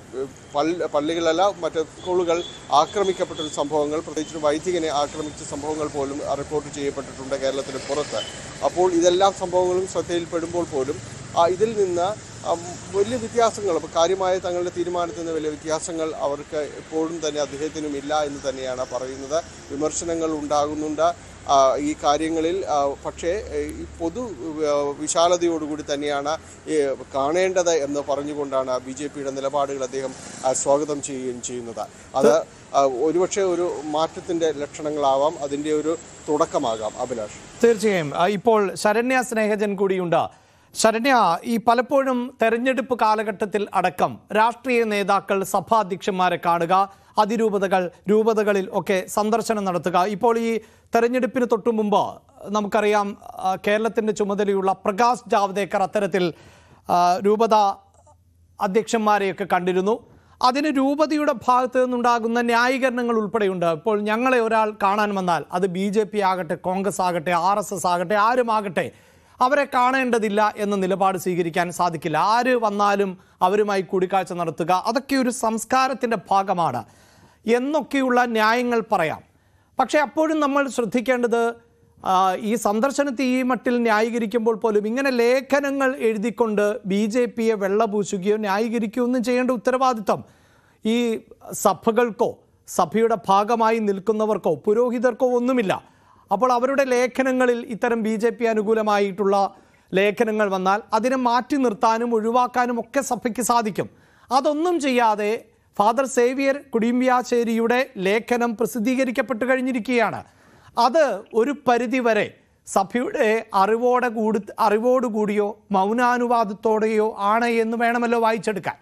പള്ളി പള്ളികളല്ല മറ്റ് സ്കൂളുകൾ ആക്രമിക്കപ്പെട്ട ഒരു സംഭവങ്ങൾ പ്രത്യേകിച്ച് വൈദികനെ ആക്രമിച്ച സംഭവങ്ങൾ പോലും റിപ്പോർട്ട് ചെയ്യപ്പെട്ടിട്ടുണ്ട് കേരളത്തിന് പുറത്ത് അപ്പോൾ ഇതെല്ലാം സംഭവങ്ങളും ശ്രദ്ധയിൽപ്പെടുമ്പോൾ പോലും ആ, ഇതിൽ നിന്ന് ആ, വലിയ വ്യത്യാസങ്ങൾ അപ്പോൾ കാര്യമായ തങ്ങളുടെ തീരുമാനത്തിൽ നിന്ന് വലിയ വ്യത്യാസങ്ങൾ അവർക്ക് എപ്പോഴും തന്നെ അദ്ദേഹത്തിനും ഇല്ല എന്ന് തന്നെയാണ് പറയുന്നത് വിമർശനങ്ങൾ ഉണ്ടാകുന്നുണ്ട് ആ, ഈ കാര്യങ്ങളിൽ ആ, പക്ഷേ ഏ, ഈ പൊതു ആ, വിശാലതയോടുകൂടി തന്നെയാണ് ഈ കാണേണ്ടത് എന്ന് പറഞ്ഞുകൊണ്ടാണ് ബി ജെ പിയുടെ നിലപാടുകൾ അദ്ദേഹം ആ, സ്വാഗതം ചെയ്യുകയും ചെയ്യുന്നത് അത് ആ, ഒരുപക്ഷെ ഒരു മാറ്റത്തിൻ്റെ ലക്ഷണങ്ങളാവാം അതിൻ്റെ ഒരു തുടക്കമാകാം അഭിലാഷ് തീർച്ചയായും ആ, ഇപ്പോൾ ശരണ്യ സ്നേഹജൻ കൂടിയുണ്ട് ശരണ്യ ഈ പലപ്പോഴും തെരഞ്ഞെടുപ്പ് കാലഘട്ടത്തിൽ അടക്കം രാഷ്ട്രീയ നേതാക്കൾ സഭാധ്യക്ഷന്മാരെ കാണുക അതിരൂപതകൾ രൂപതകളിൽ ഒക്കെ സന്ദർശനം നടത്തുക ഇപ്പോൾ ഈ തെരഞ്ഞെടുപ്പിന് തൊട്ടു മുമ്പ് നമുക്കറിയാം ആ, കേരളത്തിന്റെ ചുമതലയുള്ള പ്രകാശ് ജാവ്ദേക്കർ അത്തരത്തിൽ ആ, രൂപത അധ്യക്ഷന്മാരെയൊക്കെ കണ്ടിരുന്നു അതിന് രൂപതയുടെ ഭാഗത്ത് നിന്നുണ്ടാകുന്ന ന്യായീകരണങ്ങൾ ഉൾപ്പെടെയുണ്ട് ഇപ്പോൾ ഞങ്ങളെ ഒരാൾ കാണാൻ വന്നാൽ അത് ബി ജെ പി ആകട്ടെ കോൺഗ്രസ് ആകട്ടെ ആർ എസ് എസ് ആകട്ടെ ആരുമാകട്ടെ അവരെ കാണേണ്ടതില്ല എന്ന നിലപാട് സ്വീകരിക്കാൻ സാധിക്കില്ല ആര് വന്നാലും അവരുമായി കൂടിക്കാഴ്ച നടത്തുക അതൊക്കെ ഒരു സംസ്കാരത്തിൻ്റെ ഭാഗമാണ് എന്നൊക്കെയുള്ള ന്യായങ്ങൾ പറയാം പക്ഷേ അപ്പോഴും നമ്മൾ ശ്രദ്ധിക്കേണ്ടത് ആ, ഈ സന്ദർശനത്തെ ഈ മട്ടിൽ ന്യായീകരിക്കുമ്പോൾ പോലും ഇങ്ങനെ ലേഖനങ്ങൾ എഴുതിക്കൊണ്ട് ബി ജെ പിയെ വെള്ളപൂശുകയോ ന്യായീകരിക്കുകയോ ഒന്നും ചെയ്യേണ്ട ഉത്തരവാദിത്തം ഈ സഭകൾക്കോ സഭയുടെ ഭാഗമായി നിൽക്കുന്നവർക്കോ പുരോഹിതർക്കോ ഒന്നുമില്ല അപ്പോൾ അവരുടെ ലേഖനങ്ങളിൽ ഇത്തരം ബി ജെ പി അനുകൂലമായിട്ടുള്ള ലേഖനങ്ങൾ വന്നാൽ അതിനെ മാറ്റി നിർത്താനും ഒഴിവാക്കാനും ഒക്കെ സഭയ്ക്ക് സാധിക്കും അതൊന്നും ചെയ്യാതെ ഫാദർ സേവിയർ കുടിമ്പ്യാശ്ശേരിയുടെ ലേഖനം പ്രസിദ്ധീകരിക്കപ്പെട്ടു കഴിഞ്ഞിരിക്കുകയാണ് അത് ഒരു പരിധിവരെ സഭയുടെ അറിവോടെ കൂടി അറിവോടുകൂടിയോ മൗനാനുവാദത്തോടെയോ ആണ് എന്ന് വേണമല്ലോ വായിച്ചെടുക്കാൻ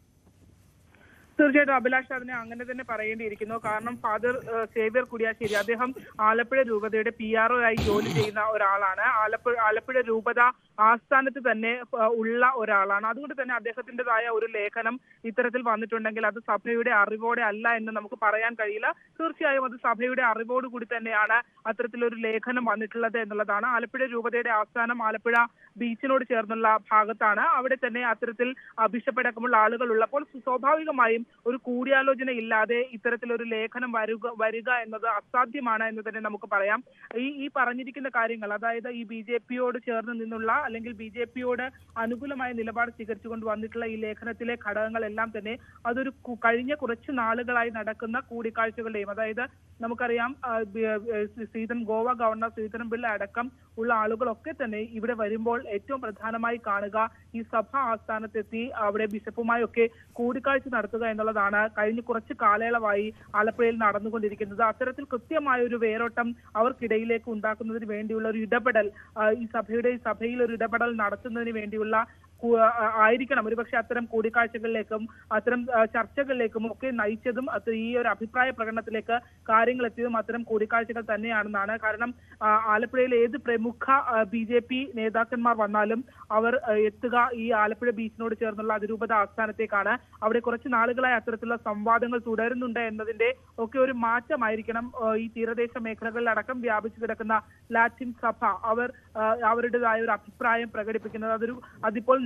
തീർച്ചയായിട്ടും അഭിലാഷ് അതിനെ അങ്ങനെ തന്നെ പറയേണ്ടിയിരിക്കുന്നു കാരണം ഫാദർ ഏഹ്, സേവ്യർ കുടിയാശ്ശേരി അദ്ദേഹം ആലപ്പുഴ രൂപതയുടെ പി ആർ ആയി ജോലി ചെയ്യുന്ന ഒരാളാണ് ആലപ്പുഴ ആലപ്പുഴ രൂപത ആസ്ഥാനത്ത് തന്നെ ഏഹ്, ഉള്ള ഒരാളാണ് അതുകൊണ്ട് തന്നെ അദ്ദേഹത്തിൻ്റെതായ ഒരു ലേഖനം ഇത്തരത്തിൽ വന്നിട്ടുണ്ടെങ്കിൽ അത് സഭയുടെ അറിവോടെ അല്ല എന്ന് നമുക്ക് പറയാൻ കഴിയില്ല തീർച്ചയായും അത് സഭയുടെ അറിവോട് കൂടി തന്നെയാണ് അത്തരത്തിലൊരു ലേഖനം വന്നിട്ടുള്ളത് എന്നുള്ളതാണ് ആലപ്പുഴ രൂപതയുടെ ആസ്ഥാനം ആലപ്പുഴ ബീച്ചിനോട് ചേർന്നുള്ള ഭാഗത്താണ് അവിടെ തന്നെ അത്തരത്തിൽ ആ, ബിഷപ്പ് അടക്കമുള്ള ആളുകൾ ഉള്ളപ്പോൾ സ്വാഭാവികമായും ഒരു കൂടിയാലോചന ഇല്ലാതെ ഇത്തരത്തിലൊരു ലേഖനം വരിക വരിക എന്നത് അസാധ്യമാണ് എന്ന് തന്നെ നമുക്ക് പറയാം ഈ ഈ പറഞ്ഞിരിക്കുന്ന കാര്യങ്ങൾ അതായത് ഈ ബി ജെ പിയോട് ചേർന്ന് നിന്നുള്ള അല്ലെങ്കിൽ ബി ജെ പിയോട് അനുകൂലമായ നിലപാട് സ്വീകരിച്ചുകൊണ്ട് വന്നിട്ടുള്ള ഈ ലേഖനത്തിലെ ഘടകങ്ങളെല്ലാം തന്നെ അതൊരു കു- കഴിഞ്ഞ കുറച്ച് നാളുകളായി നടക്കുന്ന കൂടിക്കാഴ്ചകളുടെയും അതായത് നമുക്കറിയാം ആ, ബി- ഏ, ശ്രീധരൻ ഗോവ ഗവർണർ ശ്രീധരൻ പിള്ള അടക്കം ഉള്ള ആളുകളൊക്കെ തന്നെ ഇവിടെ വരുമ്പോൾ ഏറ്റവും പ്രധാനമായി കാണുക ഈ സഭ ആസ്ഥാനത്തെത്തി അവിടെ ബിഷപ്പുമായൊക്കെ കൂടിക്കാഴ്ച നടത്തുക എന്നുള്ളതാണ് കഴിഞ്ഞ കുറച്ച് കാലയളവായി ആലപ്പുഴയിൽ നടന്നുകൊണ്ടിരിക്കുന്നത് അത്തരത്തിൽ കൃത്യമായ ഒരു വേരോട്ടം അവർക്കിടയിലേക്ക് ഉണ്ടാക്കുന്നതിന് വേണ്ടിയുള്ള ഒരു ഇടപെടൽ ആ, ഈ സഭയുടെ ഈ സഭയിൽ ഒരു ഇടപെടൽ നടത്തുന്നതിന് വേണ്ടിയുള്ള കു- ആ, ആയിരിക്കണം ഒരുപക്ഷെ അത്തരം കൂടിക്കാഴ്ചകളിലേക്കും അത്തരം ആ, ചർച്ചകളിലേക്കും ഒക്കെ നയിച്ചതും അത് ഈ ഒരു അഭിപ്രായ പ്രകടനത്തിലേക്ക് കാര്യങ്ങൾ എത്തിയതും അത്തരം കൂടിക്കാഴ്ചകൾ തന്നെയാണെന്നാണ് കാരണം ആ, ആലപ്പുഴയിലെ ഏത് പ്രമുഖ ബി ജെ പി നേതാക്കന്മാർ വന്നാലും അവർ ആ, എത്തുക ഈ ആലപ്പുഴ ബീച്ചിനോട് ചേർന്നുള്ള അതിരൂപത ആസ്ഥാനത്തേക്കാണ് അവിടെ കുറച്ച് നാളുകളായി അത്തരത്തിലുള്ള സംവാദങ്ങൾ തുടരുന്നുണ്ട് എന്നതിന്റെ ഒക്കെ ഒരു മാറ്റമായിരിക്കണം ആ, ഈ തീരദേശ മേഖലകളിലടക്കം വ്യാപിച്ചു കിടക്കുന്ന ലാറ്റിൻ സഭ അവർ ആ, അവരുടേതായ ഒരു അഭിപ്രായം പ്രകടിപ്പിക്കുന്നത് അതൊരു അതിപ്പോൾ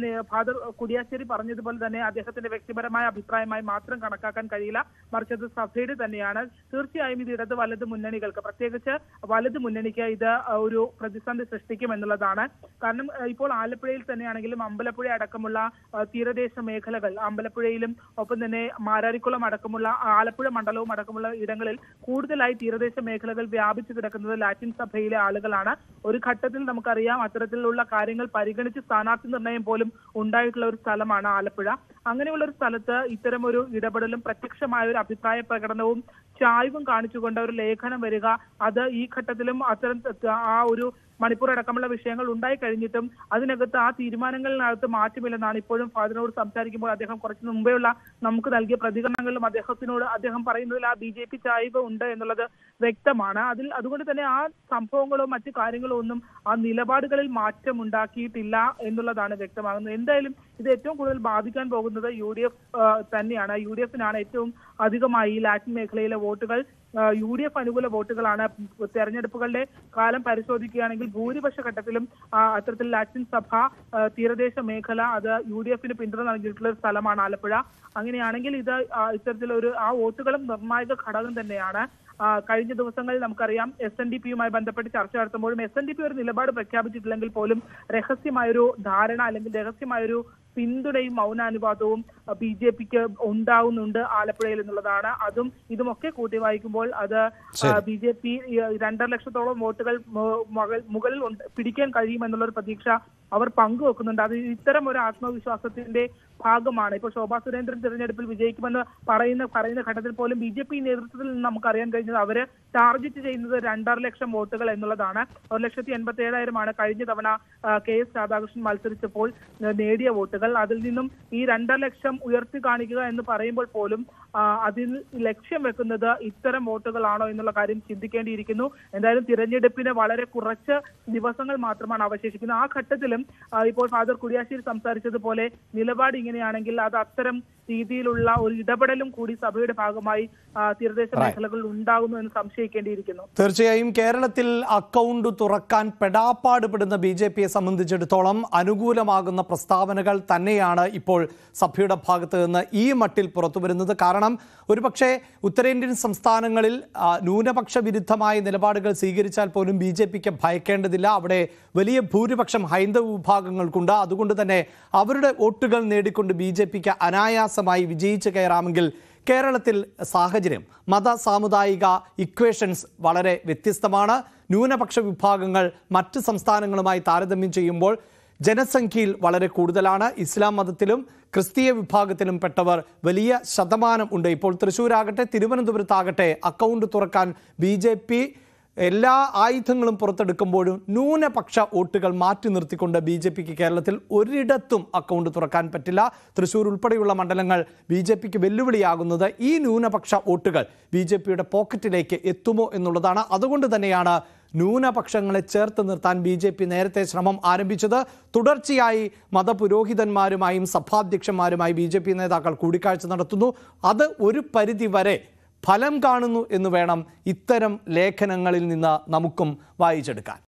നേ- ഫാദർ കുടിയാശ്ശേരി പറഞ്ഞതുപോലെ തന്നെ അദ്ദേഹത്തിന്റെ വ്യക്തിപരമായ അഭിപ്രായമായി മാത്രം കണക്കാക്കാൻ കഴിയില്ല മറിച്ച് അത് സഭയുടെ തന്നെയാണ് തീർച്ചയായും ഇത് ഇടത് വലത് മുന്നണികൾക്ക് പ്രത്യേകിച്ച് വലത് മുന്നണിക്ക് ഇത് ഒരു പ്രതിസന്ധി സൃഷ്ടിക്കും എന്നുള്ളതാണ് കാരണം ഏഹ്, ഇപ്പോൾ ആലപ്പുഴയിൽ തന്നെയാണെങ്കിലും അമ്പലപ്പുഴ അടക്കമുള്ള ഏഹ്, തീരദേശ മേഖലകൾ അമ്പലപ്പുഴയിലും ഒപ്പം തന്നെ മാരാരിക്കുളം അടക്കമുള്ള ആലപ്പുഴ മണ്ഡലവും അടക്കമുള്ള ഇടങ്ങളിൽ കൂടുതലായി തീരദേശ മേഖലകൾ വ്യാപിച്ചു കിടക്കുന്നത് ലാറ്റിൻ സഭയിലെ ആളുകളാണ് ഒരു ഘട്ടത്തിൽ നമുക്കറിയാം അത്തരത്തിലുള്ള കാര്യങ്ങൾ പരിഗണിച്ച് സ്ഥാനാർത്ഥി നിർണയം പോലും ഉണ്ടായിട്ടുള്ള ഒരു സ്ഥലമാണ് ആലപ്പുഴ അങ്ങനെയുള്ള ഒരു സ്ഥലത്ത് ഇത്തരം ഒരു ഇടപെടലും പ്രത്യക്ഷമായ ഒരു അഭിപ്രായ പ്രകടനവും ചായ്വും കാണിച്ചുകൊണ്ട് ഒരു ലേഖനം വരിക അത് ഈ ഘട്ടത്തിലും അത്തരം ആ ഒരു മണിപ്പൂർ അടക്കമുള്ള വിഷയങ്ങൾ ഉണ്ടായി കഴിഞ്ഞിട്ടും അതിനകത്ത് ആ തീരുമാനങ്ങളിനകത്ത് മാറ്റമില്ലെന്നാണ് ഇപ്പോഴും ഫാദറിനോട് സംസാരിക്കുമ്പോൾ അദ്ദേഹം കുറച്ച് മുമ്പെയുള്ള നമുക്ക് നൽകിയ പ്രതികരണങ്ങളിലും അദ്ദേഹത്തിനോട് അദ്ദേഹം പറയുന്നതിൽ ആ ബി ജെ പി ചായ്വ് ഉണ്ട് എന്നുള്ളത് വ്യക്തമാണ് അതിൽ അതുകൊണ്ട് തന്നെ ആ സംഭവങ്ങളോ മറ്റു കാര്യങ്ങളോ ഒന്നും ആ നിലപാടുകളിൽ മാറ്റം ഉണ്ടാക്കിയിട്ടില്ല എന്നുള്ളതാണ് വ്യക്തമാകുന്നത് എന്തായാലും ഇത് ഏറ്റവും കൂടുതൽ ബാധിക്കാൻ പോകുന്നത് യു ഡി എഫ് തന്നെയാണ് യു ഡി എഫിനാണ് ഏറ്റവും അധികമായി ഈ ലാറ്റിൻ മേഖലയിലെ വോട്ടുകൾ യു ഡി എഫ് അനുകൂല വോട്ടുകളാണ് തെരഞ്ഞെടുപ്പുകളുടെ കാലം പരിശോധിക്കുകയാണെങ്കിൽ ഭൂരിപക്ഷ ഘട്ടത്തിലും ആ, അത്തരത്തിൽ ലാറ്റിൻ സഭ ആ, തീരദേശ മേഖല അത് യു ഡി എഫിന് പിന്തുണ നൽകിയിട്ടുള്ള ഒരു സ്ഥലമാണ് ആലപ്പുഴ അങ്ങനെയാണെങ്കിൽ ഇത് ആ, ഇത്തരത്തിലൊരു ആ വോട്ടുകളും നിർണായക ഘടകം തന്നെയാണ് ആ, കഴിഞ്ഞ ദിവസങ്ങളിൽ നമുക്കറിയാം എസ് എൻ ഡി പിയുമായി ബന്ധപ്പെട്ട് ചർച്ച നടത്തുമ്പോഴും എസ് എൻ ഡി പി ഒരു നിലപാട് പ്രഖ്യാപിച്ചിട്ടില്ലെങ്കിൽ പോലും രഹസ്യമായൊരു ധാരണ അല്ലെങ്കിൽ രഹസ്യമായൊരു പിന്തുണയും മൗനാനുവാദവും ബി ജെ പിക്ക് ഉണ്ടാവുന്നുണ്ട് ആലപ്പുഴയിൽ എന്നുള്ളതാണ് അതും ഇതുമൊക്കെ കൂട്ടി വായിക്കുമ്പോൾ അത് ബി ജെ പി രണ്ടര ലക്ഷത്തോളം വോട്ടുകൾ മു- മുകൾ- മുകളിൽ ഉണ്ട്- പിടിക്കാൻ കഴിയുമെന്നുള്ള ഒരു പ്രതീക്ഷ അവർ പങ്കുവെക്കുന്നുണ്ട് അത് ഇത്തരം ഒരു ആത്മവിശ്വാസത്തിന്റെ ഭാഗമാണ് ഇപ്പോൾ ശോഭാ സുരേന്ദ്രൻ തിരഞ്ഞെടുപ്പിൽ വിജയിക്കുമെന്ന് പറയുന്ന പറയുന്ന ഘട്ടത്തിൽ പോലും ബി ജെ പി നേതൃത്വത്തിൽ നിന്ന് നമുക്ക് അറിയാൻ കഴിഞ്ഞത് അവര് ടാർഗറ്റ് ചെയ്യുന്നത് രണ്ടര ലക്ഷം വോട്ടുകൾ എന്നുള്ളതാണ് ഒരു ലക്ഷത്തി എൺപത്തി ഏഴായിരമാണ് കഴിഞ്ഞ തവണ ആ, കെ എസ് രാധാകൃഷ്ണൻ മത്സരിച്ചപ്പോൾ ആ, നേടിയ വോട്ടുകൾ അതിൽ നിന്നും ഈ രണ്ടര ലക്ഷം ഉയർത്തി കാണിക്കുക എന്ന് പറയുമ്പോൾ പോലും ആ, അതിൽ ലക്ഷ്യം വെക്കുന്നത് ഇത്തരം വോട്ടുകളാണോ എന്നുള്ള കാര്യം ചിന്തിക്കേണ്ടിയിരിക്കുന്നു എന്തായാലും തിരഞ്ഞെടുപ്പിന് വളരെ കുറച്ച് ദിവസങ്ങൾ മാത്രമാണ് അവശേഷിക്കുന്നത് ആ ഘട്ടത്തിലും ആ, ഇപ്പോൾ ഫാദർ കുടിയാശ്ശേരി സംസാരിച്ചതുപോലെ നിലപാട് ഇങ്ങനെയാണെങ്കിൽ അത് അത്തരം രീതിയിലുള്ള ഒരു ഇടപെടലും കൂടി സഭയുടെ ഭാഗമായി ആ, തീരദേശ മേഖലകളിൽ ഉണ്ടാകുന്നു എന്ന് സംശയിക്കേണ്ടിയിരിക്കുന്നു തീർച്ചയായും കേരളത്തിൽ അക്കൗണ്ട് തുറക്കാൻ പെടാപ്പാട് പെടുന്ന ബി ജെ പിയെ സംബന്ധിച്ചിടത്തോളം അനുകൂലമാകുന്ന പ്രസ്താവനകൾ തന്നെയാണ് ഇപ്പോൾ സഭയുടെ ഭാഗത്ത് നിന്ന് ഈ മട്ടിൽ പുറത്തു വരുന്നത് കാരണം ഒരുപക്ഷെ ഉത്തരേന്ത്യൻ സംസ്ഥാനങ്ങളിൽ ആ, ന്യൂനപക്ഷ വിരുദ്ധമായ നിലപാടുകൾ സ്വീകരിച്ചാൽ പോലും ബി ജെ പിക്ക് ഭയക്കേണ്ടതില്ല അവിടെ വലിയ ഭൂരിപക്ഷം ഹൈന്ദവ വിഭാഗങ്ങൾക്കുണ്ട് അതുകൊണ്ട് തന്നെ അവരുടെ വോട്ടുകൾ നേടിക്കൊണ്ട് ബി ജെ പിക്ക് അനായാസമായി വിജയിച്ചു കയറാമെങ്കിൽ കേരളത്തിൽ സാഹചര്യം മത സാമുദായിക ഇക്വേഷൻസ് വളരെ വ്യത്യസ്തമാണ് ന്യൂനപക്ഷ വിഭാഗങ്ങൾ മറ്റ് സംസ്ഥാനങ്ങളുമായി താരതമ്യം ചെയ്യുമ്പോൾ ജനസംഖ്യയിൽ വളരെ കൂടുതലാണ് ഇസ്ലാം മതത്തിലും ക്രിസ്തീയ വിഭാഗത്തിലും പെട്ടവർ വലിയ ശതമാനം ഉണ്ട് ഇപ്പോൾ തൃശ്ശൂരാകട്ടെ തിരുവനന്തപുരത്താകട്ടെ അക്കൗണ്ട് തുറക്കാൻ ബി ജെ പി എല്ലാ ആയുധങ്ങളും പുറത്തെടുക്കുമ്പോഴും ന്യൂനപക്ഷ വോട്ടുകൾ മാറ്റി നിർത്തിക്കൊണ്ട് ബി ജെ പിക്ക് കേരളത്തിൽ ഒരിടത്തും അക്കൗണ്ട് തുറക്കാൻ പറ്റില്ല തൃശ്ശൂർ ഉൾപ്പെടെയുള്ള മണ്ഡലങ്ങൾ ബി ജെ പിക്ക് വെല്ലുവിളിയാകുന്നത് ഈ ന്യൂനപക്ഷ വോട്ടുകൾ ബി ജെ പിയുടെ പോക്കറ്റിലേക്ക് എത്തുമോ എന്നുള്ളതാണ് അതുകൊണ്ട് തന്നെയാണ് ന്യൂനപക്ഷങ്ങളെ ചേർത്ത് നിർത്താൻ ബി ജെ പി നേരത്തെ ശ്രമം ആരംഭിച്ചത് തുടർച്ചയായി മതപുരോഹിതന്മാരുമായും സഭാധ്യക്ഷന്മാരുമായി ബി ജെ പി നേതാക്കൾ കൂടിക്കാഴ്ച നടത്തുന്നു അത് ഒരു പരിധി വരെ ഫലം കാണുന്നു എന്ന് വേണം ഇത്തരം ലേഖനങ്ങളിൽ നിന്ന് നമുക്കും വായിച്ചെടുക്കാൻ